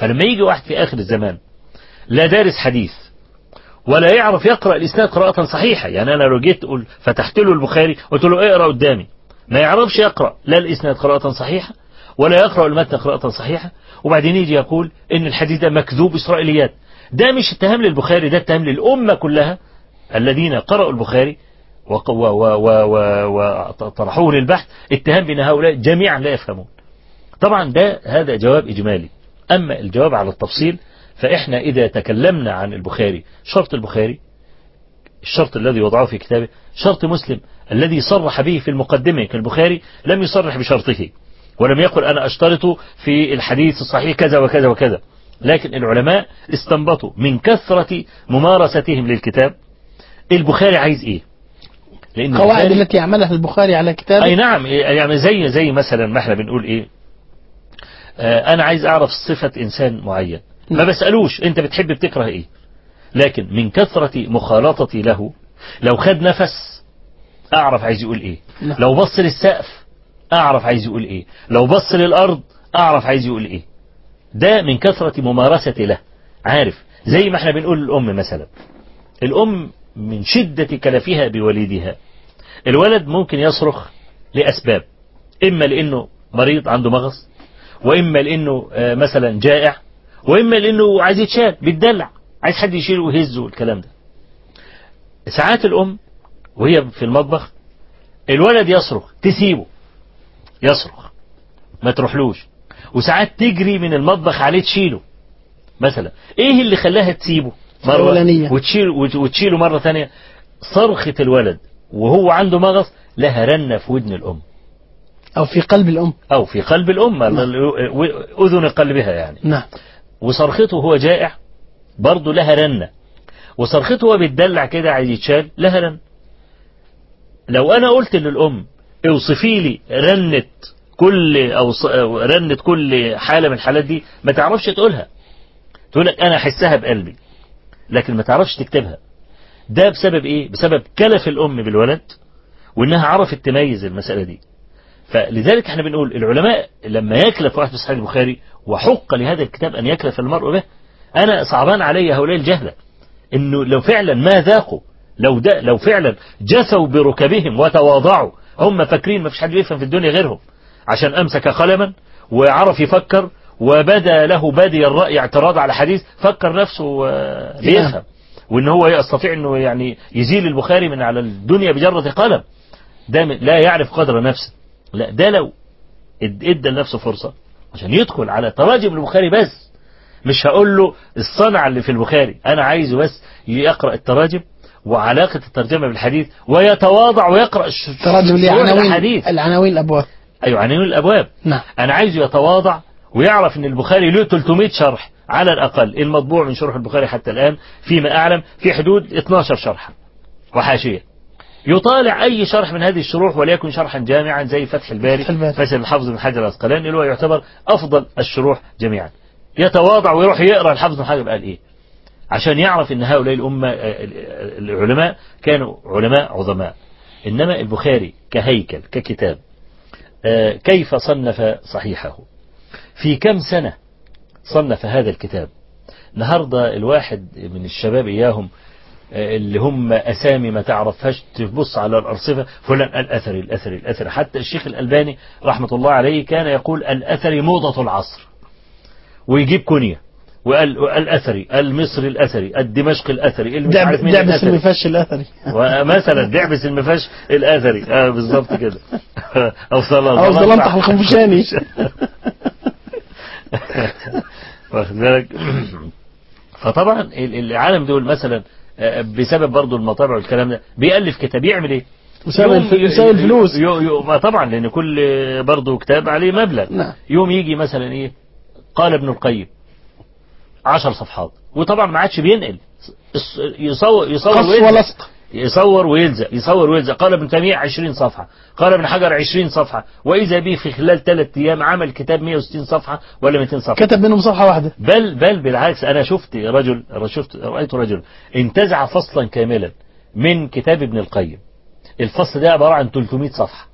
فلما يجي واحد في آخر الزمان لا دارس حديث ولا يعرف يقرأ الإسناد قراءة صحيحة يعني أنا لو جيت قل فتحت له البخاري قلت له اقرأ قدامي ما يعرفش يقرأ لا الإسناد قراءة صحيحة ولا يقرأ المتن قراءة صحيحة وبعدين يجي يقول إن الحديث ده مكذوب إسرائيليات ده مش اتهام للبخاري ده اتهام للأمة كلها الذين قرأوا البخاري وق- و- و- و- و- وطرحوه للبحث اتهام بأن هؤلاء جميعا لا يفهمون طبعا ده هذا جواب إجمالي أما الجواب على التفصيل فإحنا إذا تكلمنا عن البخاري شرط البخاري الشرط الذي وضعه في كتابه شرط مسلم الذي صرح به في المقدمة كالبخاري لم يصرح بشرطه ولم يقل أنا أشترط في الحديث الصحيح كذا وكذا وكذا لكن العلماء استنبطوا من كثرة ممارستهم للكتاب البخاري عايز إيه لأن القواعد البخاري- التي عملها البخاري على كتابه اي نعم يعني زي زي مثلا ما احنا بنقول ايه آه انا عايز اعرف صفة انسان معين ما نعم. بسألوش انت بتحب بتكره ايه لكن من كثرة مخالطتي له لو خد نفس اعرف عايز يقول ايه نعم. لو بص للسقف اعرف عايز يقول ايه لو بص للارض اعرف عايز يقول ايه ده من كثرة ممارستي له عارف زي ما احنا بنقول الام مثلا الام من شدة كلفها بوليدها الولد ممكن يصرخ لأسباب إما لأنه مريض عنده مغص وإما لأنه آه، مثلا جائع وإما لأنه عايز يتشال بيتدلع عايز حد يشيله ويهزه والكلام ده ساعات الأم وهي في المطبخ الولد يصرخ تسيبه يصرخ ما تروحلوش وساعات تجري من المطبخ عليه تشيله مثلا ايه اللي خلاها تسيبه مرة الأولانية. وتشيل وت- وتشيله مرة ثانية صرخة الولد وهو عنده مغص لها رنة في ودن الأم أو في قلب الأم أو في قلب الأم نعم. أذن قلبها يعني نعم وصرخته وهو جائع برضه لها رنة وصرخته وهو بيتدلع كده عايز يتشال لها رنة لو أنا قلت للأم اوصفي لي رنة كل أو ص- أو رنة كل حالة من الحالات دي ما تعرفش تقولها تقول لك أنا أحسها بقلبي لكن ما تعرفش تكتبها ده بسبب إيه؟ بسبب كلف الأم بالولد وإنها عرفت تميز المسألة دي فلذلك احنا بنقول العلماء لما يكلف واحد في صحيح البخاري وحق لهذا الكتاب أن يكلف المرء به أنا صعبان علي هؤلاء الجهلة إنه لو فعلا ما ذاقوا لو ده لو فعلا جثوا بركبهم وتواضعوا هم فاكرين ما فيش حد بيفهم في الدنيا غيرهم عشان أمسك قلما وعرف يفكر وبدا له بادي الرأي اعتراض على حديث فكر نفسه آه، بيفهم وإن هو يستطيع إنه يعني يزيل البخاري من على الدنيا بجرة قلم ده من- لا يعرف قدر نفسه لا ده لو اد- ادى لنفسه فرصة عشان يدخل على تراجم البخاري بس مش هقول له الصنعة اللي في البخاري أنا عايزه بس يقرأ التراجم وعلاقة الترجمة بالحديث ويتواضع ويقرأ ش- تراجم لي شروح عناوين الحديث العناوين الأبواب أيوة عناوين الأبواب نعم أنا عايزه يتواضع ويعرف أن البخاري له 300 شرح على الأقل المطبوع من شروح البخاري حتى الآن فيما أعلم في حدود 12 شرحا وحاشية يطالع أي شرح من هذه الشروح وليكن شرحا جامعا زي فتح الباري فتح الباري. مثل الحافظ بن حجر الأسقلاني اللي هو يعتبر أفضل الشروح جميعا يتواضع ويروح يقرأ الحافظ بن حجر قال إيه عشان يعرف أن هؤلاء الأمة آه، العلماء كانوا علماء عظماء إنما البخاري كهيكل ككتاب آه، كيف صنف صحيحه في كم سنة صنف هذا الكتاب النهاردة الواحد من الشباب إياهم آه، اللي هم أسامي ما تعرفهاش تبص على الأرصفة فلان الأثري الأثري الأثري حتى الشيخ الألباني رحمة الله عليه كان يقول الأثري موضة العصر ويجيب كنية وقال الأثري المصري الأثري الدمشقي الأثري اللي مش دعب عارف مين دعبس الأثري المفش الأثري ومثلا دعبس المفاش الاثري اه بالظبط كده او صلاة أو ظلمطح الخنفشاني واخد بالك فطبعا ال- العالم دول مثلا آه، بسبب برضو المطابع والكلام ده بيألف كتاب يعمل ايه؟ يساوي يوم الف- ي- يساوي الفلوس يو يو ما طبعا لان كل برضو كتاب عليه مبلغ نعم يوم يجي مثلا ايه قال ابن القيم عشر صفحات وطبعا ما عادش بينقل الص- يصور يصور قص ويلزق. ولصق يصور ويلزق يصور ويلزق قال ابن تيمية 20 صفحة قال ابن حجر 20 صفحة وإذا به في خلال ثلاث أيام عمل كتاب 160 صفحة ولا 200 صفحة كتب منهم صفحة واحدة بل بل بالعكس أنا شفت رجل شفت رأيت رجل انتزع فصلا كاملا من كتاب ابن القيم الفصل ده عبارة عن 300 صفحة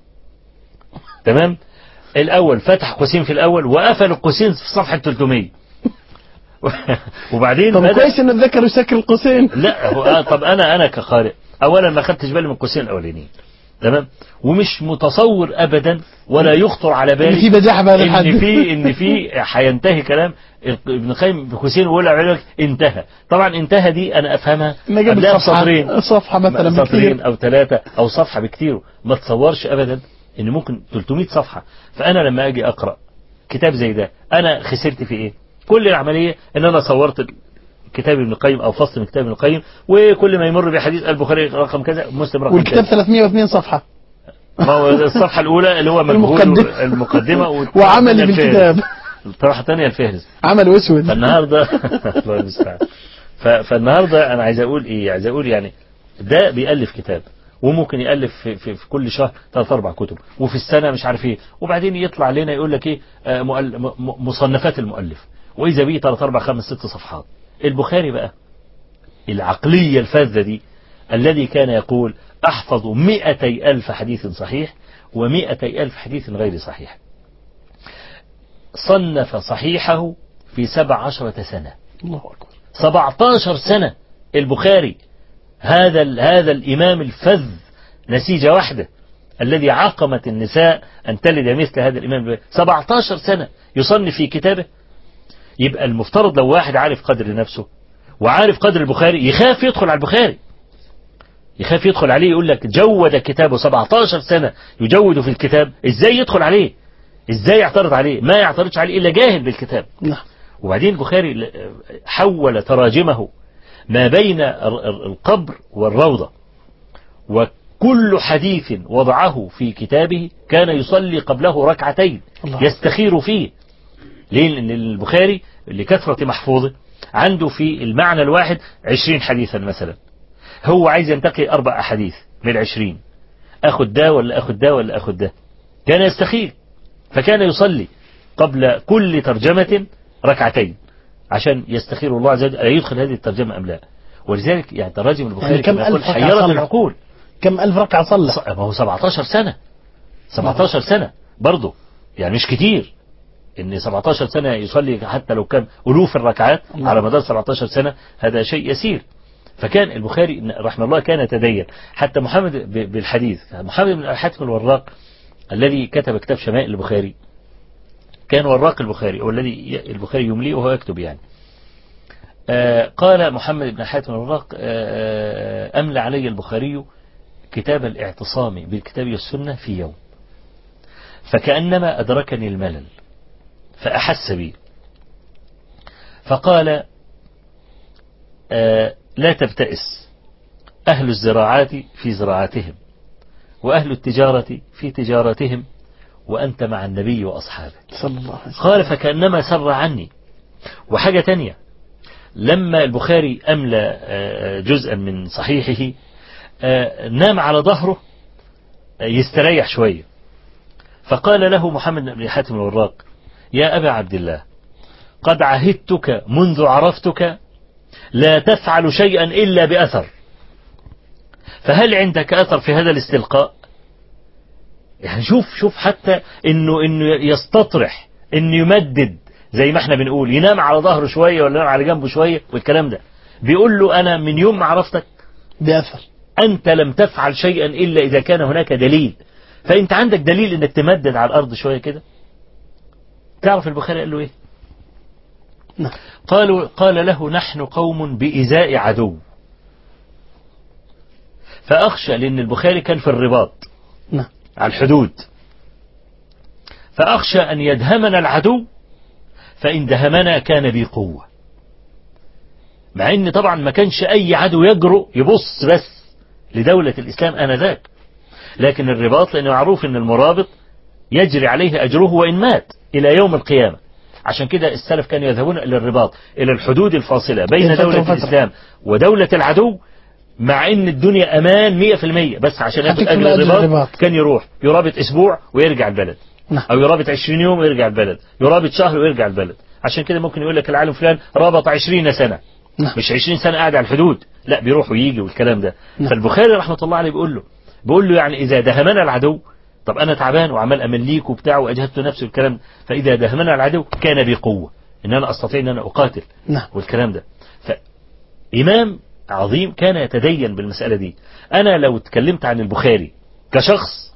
تمام الأول فتح قوسين في الأول وقفل القوسين في صفحة 300 وبعدين طب بدأ كويس انه اتذكر يسكر القوسين لا هو آه طب انا انا كقارئ اولا ما خدتش بالي من القوسين الاولانيين تمام ومش متصور ابدا ولا يخطر على بالي ان في بجاحه بهذا الحد ان في ان في هينتهي كلام ابن القيم بقوسين ويقول لك انتهى طبعا انتهى دي انا افهمها نجيب قبلها الصفحه بسطرين صفحه مثلا سطرين بكثير او ثلاثة او صفحة بكتير ما تصورش ابدا ان ممكن 300 صفحة فانا لما اجي اقرأ كتاب زي ده انا خسرت في ايه كل العملية ان انا صورت كتاب ابن القيم او فصل من كتاب ابن القيم وكل ما يمر بحديث البخاري رقم كذا مسلم رقم والكتاب كذا 302 صفحه ما هو الصفحة الأولى اللي هو مجهول المقدمة. المقدمة والطرحة وعملي الثانية بالكتاب الفهرس. الطرحة الثانية الفهرس عمل اسود فالنهارده الله المستعان ف- فالنهارده انا عايز اقول ايه عايز اقول يعني ده بيالف كتاب وممكن يالف في, في, في كل شهر ثلاث اربع كتب وفي السنه مش عارف ايه وبعدين يطلع لنا يقول لك ايه آه، مؤل- م- م- مصنفات المؤلف واذا بيه ثلاث اربع خمس ست صفحات البخاري بقى العقليه الفذه دي الذي كان يقول احفظ مئتي الف حديث صحيح ومئتي الف حديث غير صحيح صنف صحيحه في سبع عشرة سنة الله اكبر 17 سنة البخاري هذا ال- هذا الإمام الفذ نسيجة واحدة الذي عقمت النساء أن تلد مثل هذا الإمام 17 سنة يصنف في كتابه يبقى المفترض لو واحد عارف قدر نفسه وعارف قدر البخاري يخاف يدخل على البخاري يخاف يدخل عليه يقول لك جود كتابه 17 سنة يجود في الكتاب ازاي يدخل عليه ازاي يعترض عليه ما يعترضش عليه الا جاهل بالكتاب نعم وبعدين البخاري ل- حول تراجمه ما بين ال- ال- القبر والروضة وكل حديث وضعه في كتابه كان يصلي قبله ركعتين الله. يستخير فيه ليه لأن البخاري لكثرة محفوظه عنده في المعنى الواحد عشرين حديثا مثلا هو عايز ينتقي أربع أحاديث من العشرين أخذ ده ولا أخذ ده ولا أخذ ده كان يستخير فكان يصلي قبل كل ترجمة ركعتين عشان يستخير الله عز وجل أن يدخل هذه الترجمة أم لا ولذلك يعني تراجم البخاري يعني كم كما يقول ألف ركعة حيرت صلى؟ العقول كم ألف ركعة صلى ص- ما هو 17 سنة 17 سنة برضه يعني مش كتير ان 17 سنة يصلي حتى لو كان ألوف الركعات نعم. على مدار 17 سنة هذا شيء يسير فكان البخاري رحمه الله كان يتدين حتى محمد ب- بالحديث محمد بن حاتم الوراق الذي كتب كتاب شمائل البخاري كان وراق البخاري والذي ي- البخاري يمليه وهو يكتب يعني آه، قال محمد بن حاتم الوراق آه، آه، أملى علي البخاري كتاب الاعتصام بالكتاب والسنة في يوم فكأنما أدركني الملل فأحس بي فقال آه، لا تبتئس أهل الزراعات في زراعتهم وأهل التجارة في تجارتهم وأنت مع النبي وأصحابه صلى الله عليه وسلم قال فكأنما سر عني وحاجة تانية لما البخاري أملى آه، جزءا من صحيحه آه، نام على ظهره آه، يستريح شوية فقال له محمد بن حاتم الوراق يا أبا عبد الله قد عهدتك منذ عرفتك لا تفعل شيئا إلا بأثر فهل عندك أثر في هذا الاستلقاء يعني شوف شوف حتى انه انه يستطرح انه يمدد زي ما احنا بنقول ينام على ظهره شويه ولا ينام على جنبه شويه والكلام ده بيقول له انا من يوم ما عرفتك بأثر انت لم تفعل شيئا الا اذا كان هناك دليل فانت عندك دليل انك تمدد على الارض شويه كده تعرف البخاري قال له ايه نعم قالوا قال له نحن قوم بإزاء عدو فأخشى لأن البخاري كان في الرباط نعم على الحدود فأخشى أن يدهمنا العدو فإن دهمنا كان بي قوة مع أن طبعا ما كانش أي عدو يجرؤ يبص بس لدولة الإسلام آنذاك لكن الرباط لأنه معروف أن المرابط يجري عليه أجره وإن مات إلى يوم القيامة عشان كده السلف كانوا يذهبون إلى الرباط إلى الحدود الفاصلة بين فترة دولة وفترة. الإسلام ودولة العدو مع ان الدنيا امان 100% بس عشان ياخد هتكفي اجر لأجل الرباط الرباط. كان يروح يرابط اسبوع ويرجع البلد نعم او يرابط 20 يوم ويرجع البلد يرابط شهر ويرجع البلد عشان كده ممكن يقول لك العالم فلان رابط 20 سنة نعم مش 20 سنة قاعد على الحدود لا بيروح ويجي والكلام ده نعم. فالبخاري رحمة الله عليه بيقول له بيقول له يعني إذا دهمنا العدو طب أنا تعبان وعمال أمليك وبتاع وأجهدت نفسي والكلام ده. فإذا دهمنا العدو كان بي قوة ان انا استطيع ان انا اقاتل نعم والكلام ده فإمام عظيم كان يتدين بالمسألة دي أنا لو اتكلمت عن البخاري كشخص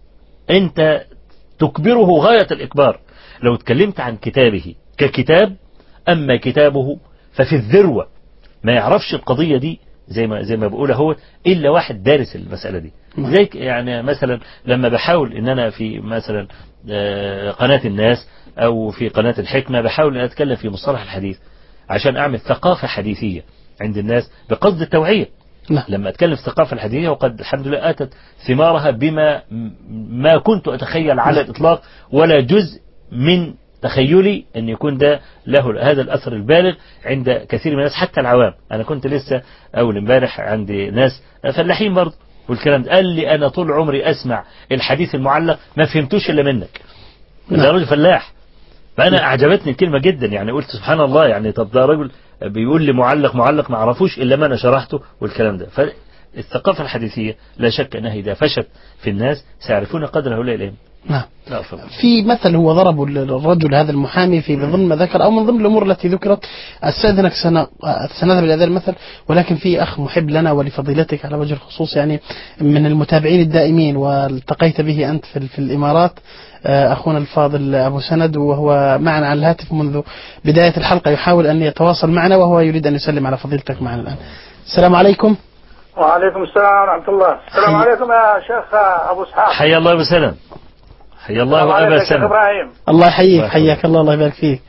أنت تكبره غاية الإكبار لو اتكلمت عن كتابه ككتاب أما كتابه ففي الذروة ما يعرفش القضية دي زي ما زي ما بقول هو إلا واحد دارس المسألة دي نعم. زي ك- يعني مثلا لما بحاول ان انا في مثلا آه، قناة الناس او في قناة الحكمة بحاول ان اتكلم في مصطلح الحديث عشان اعمل ثقافة حديثية عند الناس بقصد التوعية نعم لما اتكلم في الثقافة الحديثية وقد الحمد لله اتت ثمارها بما ما كنت اتخيل على الاطلاق ولا جزء من تخيلي ان يكون ده له هذا الاثر البالغ عند كثير من الناس حتى العوام انا كنت لسه اول امبارح عند ناس فلاحين برضه والكلام ده قال لي انا طول عمري اسمع الحديث المعلق ما فهمتوش الا منك ده نعم. راجل فلاح فانا اعجبتني الكلمه جدا يعني قلت سبحان الله يعني طب ده رجل بيقول لي معلق معلق ما اعرفوش الا ما انا شرحته والكلام ده فالثقافه الحديثيه لا شك انها اذا فشت في الناس سيعرفون قدر هؤلاء الائمه نعم لا أفضل. في مثل هو ضربه الرجل هذا المحامي في من ضمن ما ذكر او من ضمن الامور التي ذكرت استاذنك سنة سنذهب الى هذا المثل ولكن في اخ محب لنا ولفضيلتك على وجه الخصوص يعني من المتابعين الدائمين والتقيت به انت في, في الامارات آه، اخونا الفاضل ابو سند وهو معنا على الهاتف منذ بدايه الحلقه يحاول ان يتواصل معنا وهو يريد ان يسلم على فضيلتك معنا الان. السلام عليكم. وعليكم السلام ورحمة الله السلام حي- عليكم يا شيخ أبو إسحاق حيا الله وسلم حيا الله السلام عليكم وابا يا شيخ سلم إبراهيم الله يحييك الله حياك الله الله يبارك فيك.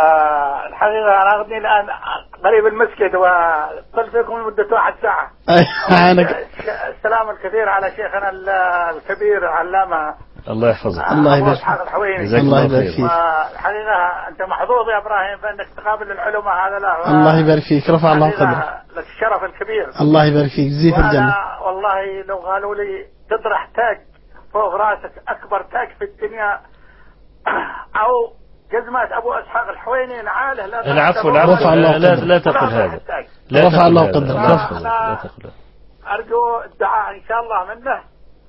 آه الحقيقة أنا أغني الآن قريب المسجد واتصل فيكم لمدة واحد ساعة أنا السلام الكثير على شيخنا ال- الكبير علامة الله يحفظك الله أبو يبارك إسحاق الحويني جزاك الله الله يبارك خير فيك. والحقيقة أنت محظوظ يا إبراهيم بأنك تقابل العلماء هذا لا الله يبارك فيك رفع الله حقيقة قدرك. لك الشرف الكبير الله يبارك فيك جزيك الجنة. وانا والله لو قالوا لي تطرح تاج فوق راسك اكبر تاج في الدنيا او جزمة ابو اسحاق الحويني نعاله لا العفو تحسبوا العفو رفع الله لا, لا, قدرك. لا تقل تطرح هذا التاج. لا رفع تقل الله هذا. قدرك. لا رفع. تقل هذا. لا تقل هذا. ارجو الدعاء ان شاء الله منه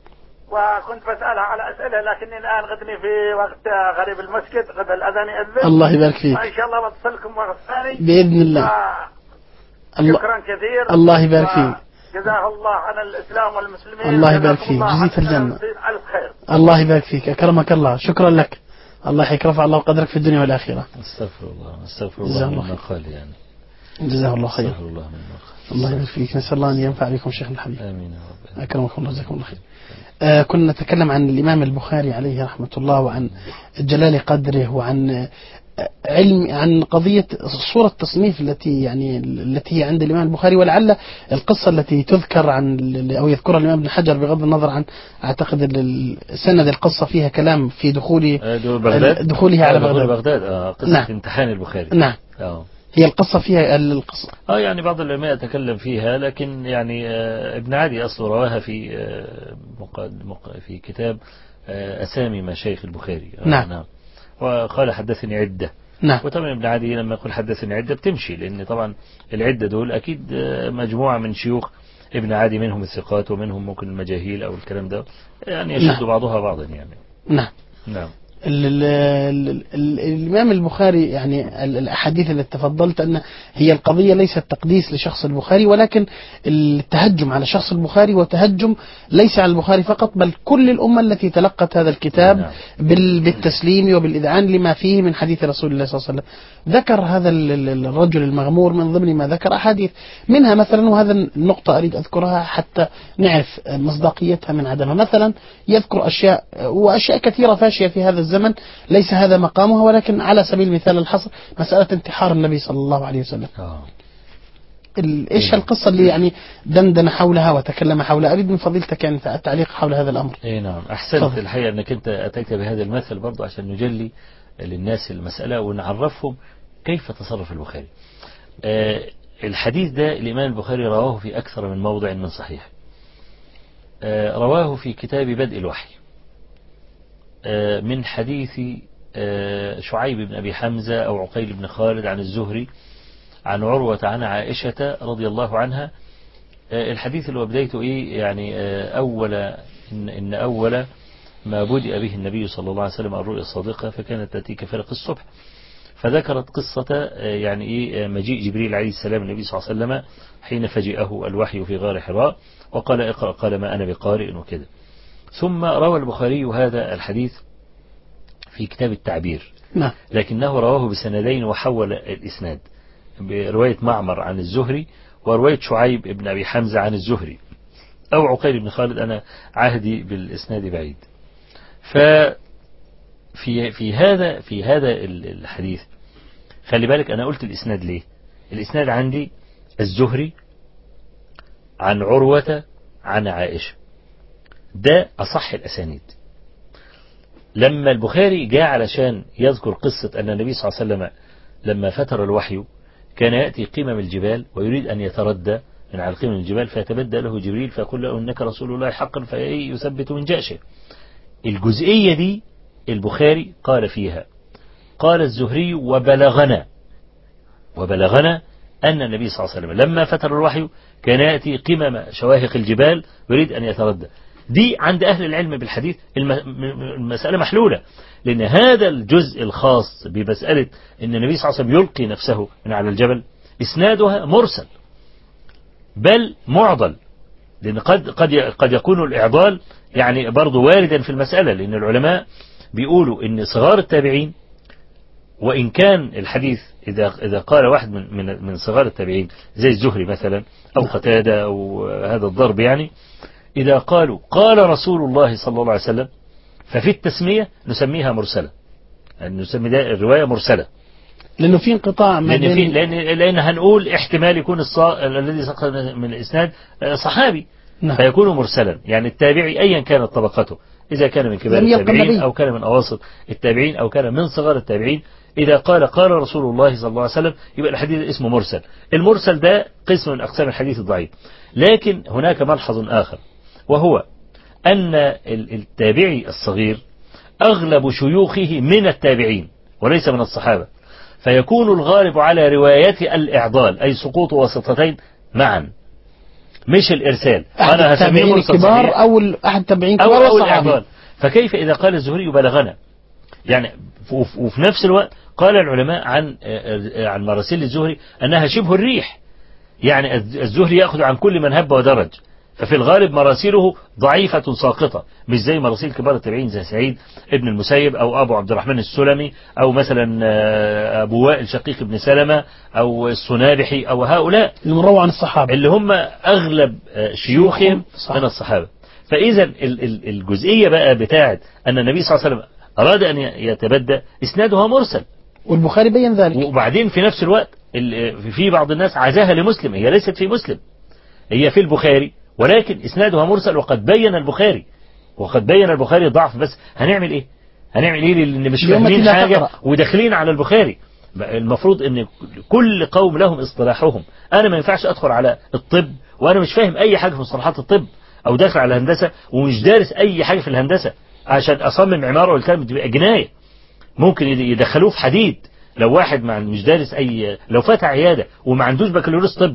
وكنت بسألها على أسئلة لكني الآن غدني في وقت غريب المسجد غدا الأذان يأذن الله يبارك فيك وإن شاء الله بتصلكم وقت ثاني بإذن الله آه، الله شكرا كثير الله يبارك فيك. جزاه الله عن الاسلام والمسلمين الله يبارك جزاكم فيك. الله جزيك عنا الجنة. الف خير الله يبارك فيك أكرمك الله شكرا لك الله يحييك رفع الله قدرك في الدنيا والآخرة استغفر الله استغفر جزاه الله الله مما خير. قال يعني جزاه الله خير استغفر الله مما قال الله يبارك فيك نسأل الله أن ينفع بكم شيخنا الحبيب امين يا رب أكرمكم الله جزاكم الله خير آه كنا نتكلم عن الإمام البخاري عليه رحمة الله وعن جلال قدره وعن آه، علم عن قضية صورة التصنيف التي يعني التي هي عند الإمام البخاري ولعل القصة التي تذكر عن أو يذكرها الإمام ابن حجر بغض النظر عن أعتقد ال- ال- سند القصة فيها كلام في دخول آه، دول بغداد دخولها على آه، دخول بغداد بغداد اه قصة نعم. امتحان البخاري نعم اه هي القصة فيها القصة اه يعني بعض العلماء يتكلم فيها لكن يعني آه ابن عدي اصله رواها في آه مق... مق... في كتاب آه اسامي مشايخ البخاري آه نعم. نعم وقال حدثني عده نعم وطبعا ابن عدي لما يقول حدثني عده بتمشي لان طبعا العده دول اكيد آه مجموعه من شيوخ ابن عدي منهم الثقات ومنهم ممكن المجاهيل او الكلام ده يعني يشد نعم. بعضها بعضا يعني نعم نعم ال ال ال ال الإمام البخاري يعني ال- الأحاديث التي تفضلت أن هي القضية ليست تقديس لشخص البخاري ولكن التهجم على شخص البخاري وتهجم ليس على البخاري فقط بل كل الأمة التي تلقت هذا الكتاب نعم. بال بالتسليم وبالإذعان لما فيه من حديث رسول الله صلى الله عليه وسلم ذكر هذا ال- ال- الرجل المغمور من ضمن ما ذكر أحاديث منها مثلا وهذا النقطة أريد أذكرها حتى نعرف مصداقيتها من عدمها مثلا يذكر أشياء وأشياء كثيرة فاشية في هذا الزمن ليس هذا مقامها ولكن على سبيل المثال الحصر مسألة انتحار النبي صلى الله عليه وسلم اه ال- ايش القصة اللي يعني دندن حولها وتكلم حولها أريد من فضيلتك يعني التعليق حول هذا الأمر اي نعم احسنت تفضل. الحقيقه انك انت اتيت بهذا المثل برضه عشان نجلي للناس المساله ونعرفهم كيف تصرف البخاري. آه الحديث ده الامام البخاري رواه في اكثر من موضع من صحيح. آه رواه في كتاب بدء الوحي. آه من حديث آه شعيب بن ابي حمزه او عقيل بن خالد عن الزهري عن عروه عن عائشه رضي الله عنها آه، الحديث اللي هو بدايته ايه يعني آه، اول ان, إن اول ما بدأ به النبي صلى الله عليه وسلم الرؤيا الصادقه فكانت تاتي كفرق الصبح فذكرت قصة آه، يعني إيه آه، مجيء جبريل عليه السلام النبي صلى الله عليه وسلم حين فجئه الوحي في غار حراء وقال اقرأ قال ما أنا بقارئ وكذا ثم روى البخاري هذا الحديث في كتاب التعبير نعم لكنه رواه بسندين وحول الإسناد برواية معمر عن الزهري ورواية شعيب بن أبي حمزة عن الزهري أو عقيل بن خالد أنا عهدي بالإسناد بعيد ففي في هذا في هذا ال- الحديث خلي بالك أنا قلت الإسناد ليه الإسناد عندي الزهري عن عروة عن عائشة ده أصح الأسانيد لما البخاري جاء علشان يذكر قصة أن النبي صلى الله عليه وسلم لما فتر الوحي كان يأتي قمم الجبال ويريد أن يتردى من على قمم الجبال فيتبدى له جبريل فيقول له إنك رسول الله حقا فيثبت من جأشه الجزئية دي البخاري قال فيها قال الزهري وبلغنا وبلغنا أن النبي صلى الله عليه وسلم لما فتر الوحي كان يأتي قمم شواهق الجبال ويريد أن يتردى دي عند أهل العلم بالحديث الم- المسألة محلولة لأن هذا الجزء الخاص بمسألة أن النبي صلى الله عليه وسلم يلقي نفسه من على الجبل إسنادها مرسل بل معضل لأن قد قد قد يكون الإعضال يعني برضه واردا في المسألة لأن العلماء بيقولوا أن صغار التابعين وإن كان الحديث إذا إذا قال واحد من من من صغار التابعين زي الزهري مثلا أو قتادة أو هذا الضرب يعني إذا قالوا قال رسول الله صلى الله عليه وسلم ففي التسمية نسميها مرسلة يعني نسمي ده الرواية مرسلة لأنه في انقطاع ما لأن في بين لأن لأن هنقول احتمال يكون الصا... الذي سقط من الإسناد آه، صحابي نعم. فيكون مرسلا يعني التابعي أيا كانت طبقته إذا كان من كبار لم يلقى التابعين النبي. أو كان من أواسط التابعين أو كان من صغار التابعين إذا قال قال رسول الله صلى الله عليه وسلم يبقى الحديث اسمه مرسل المرسل ده قسم من أقسام الحديث الضعيف لكن هناك ملحظ آخر وهو أن ال- التابعي الصغير أغلب شيوخه من التابعين وليس من الصحابة فيكون الغالب على رواية الإعضال أي سقوط واسطتين معا مش الإرسال أحد أنا هسميه التابعين مرسل الكبار صحيح. أو ال- أحد التابعين أو, الكبار أو والصحابي الإعضال فكيف إذا قال الزهري بلغنا يعني وف- وفي نفس الوقت قال العلماء عن آه، آه، عن مراسيل الزهري أنها شبه الريح يعني الز- الزهري يأخذ عن كل من هب ودرج ففي الغالب مراسيله ضعيفة ساقطة مش زي مراسيل كبار التابعين زي سعيد ابن المسيب أو أبو عبد الرحمن السلمي أو مثلا آه، أبو وائل شقيق بن سلمة أو السنابحي أو هؤلاء المروع عن الصحابة اللي هم أغلب آه، شيوخهم صح. من الصحابة فإذا ال- ال- الجزئية بقى بتاعت أن النبي صلى الله عليه وسلم أراد أن ي- يتبدى إسنادها مرسل والبخاري بين ذلك وبعدين في نفس الوقت ال- في بعض الناس عزاها لمسلم هي ليست في مسلم هي في البخاري ولكن إسنادها مرسل وقد بين البخاري وقد بين البخاري ضعف بس هنعمل إيه هنعمل إيه لأن مش اليوم فاهمين لا حاجة تقرأ. وداخلين على البخاري بقى المفروض ان كل قوم لهم اصطلاحهم انا ما ينفعش ادخل على الطب وانا مش فاهم اي حاجه في مصطلحات الطب او داخل على الهندسه ومش دارس اي حاجه في الهندسه عشان اصمم عماره والكلام تبقى جنايه ممكن يدخلوه في حديد لو واحد مع مش دارس اي لو فتح عياده وما عندوش بكالوريوس طب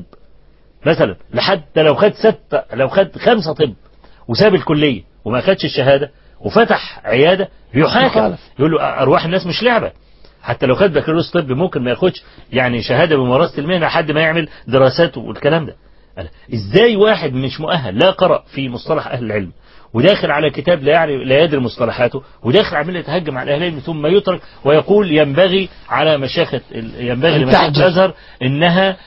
مثلا لحتى لو خد ستة لو خد خمسة طب وساب الكلية وما خدش الشهادة وفتح عيادة بيحاكم مخالف. يقول له أرواح الناس مش لعبة حتى لو خد بكالوريوس طب ممكن ما ياخدش يعني شهادة بممارسة المهنة لحد ما يعمل دراسات والكلام ده أنا ازاي واحد مش مؤهل لا قرأ في مصطلح أهل العلم وداخل على كتاب لا يعرف لا يدري مصطلحاته وداخل عمال يتهجم على اهل العلم ثم يترك ويقول ينبغي على مشايخ ال- ينبغي أن لمشايخ تعجز. الازهر انها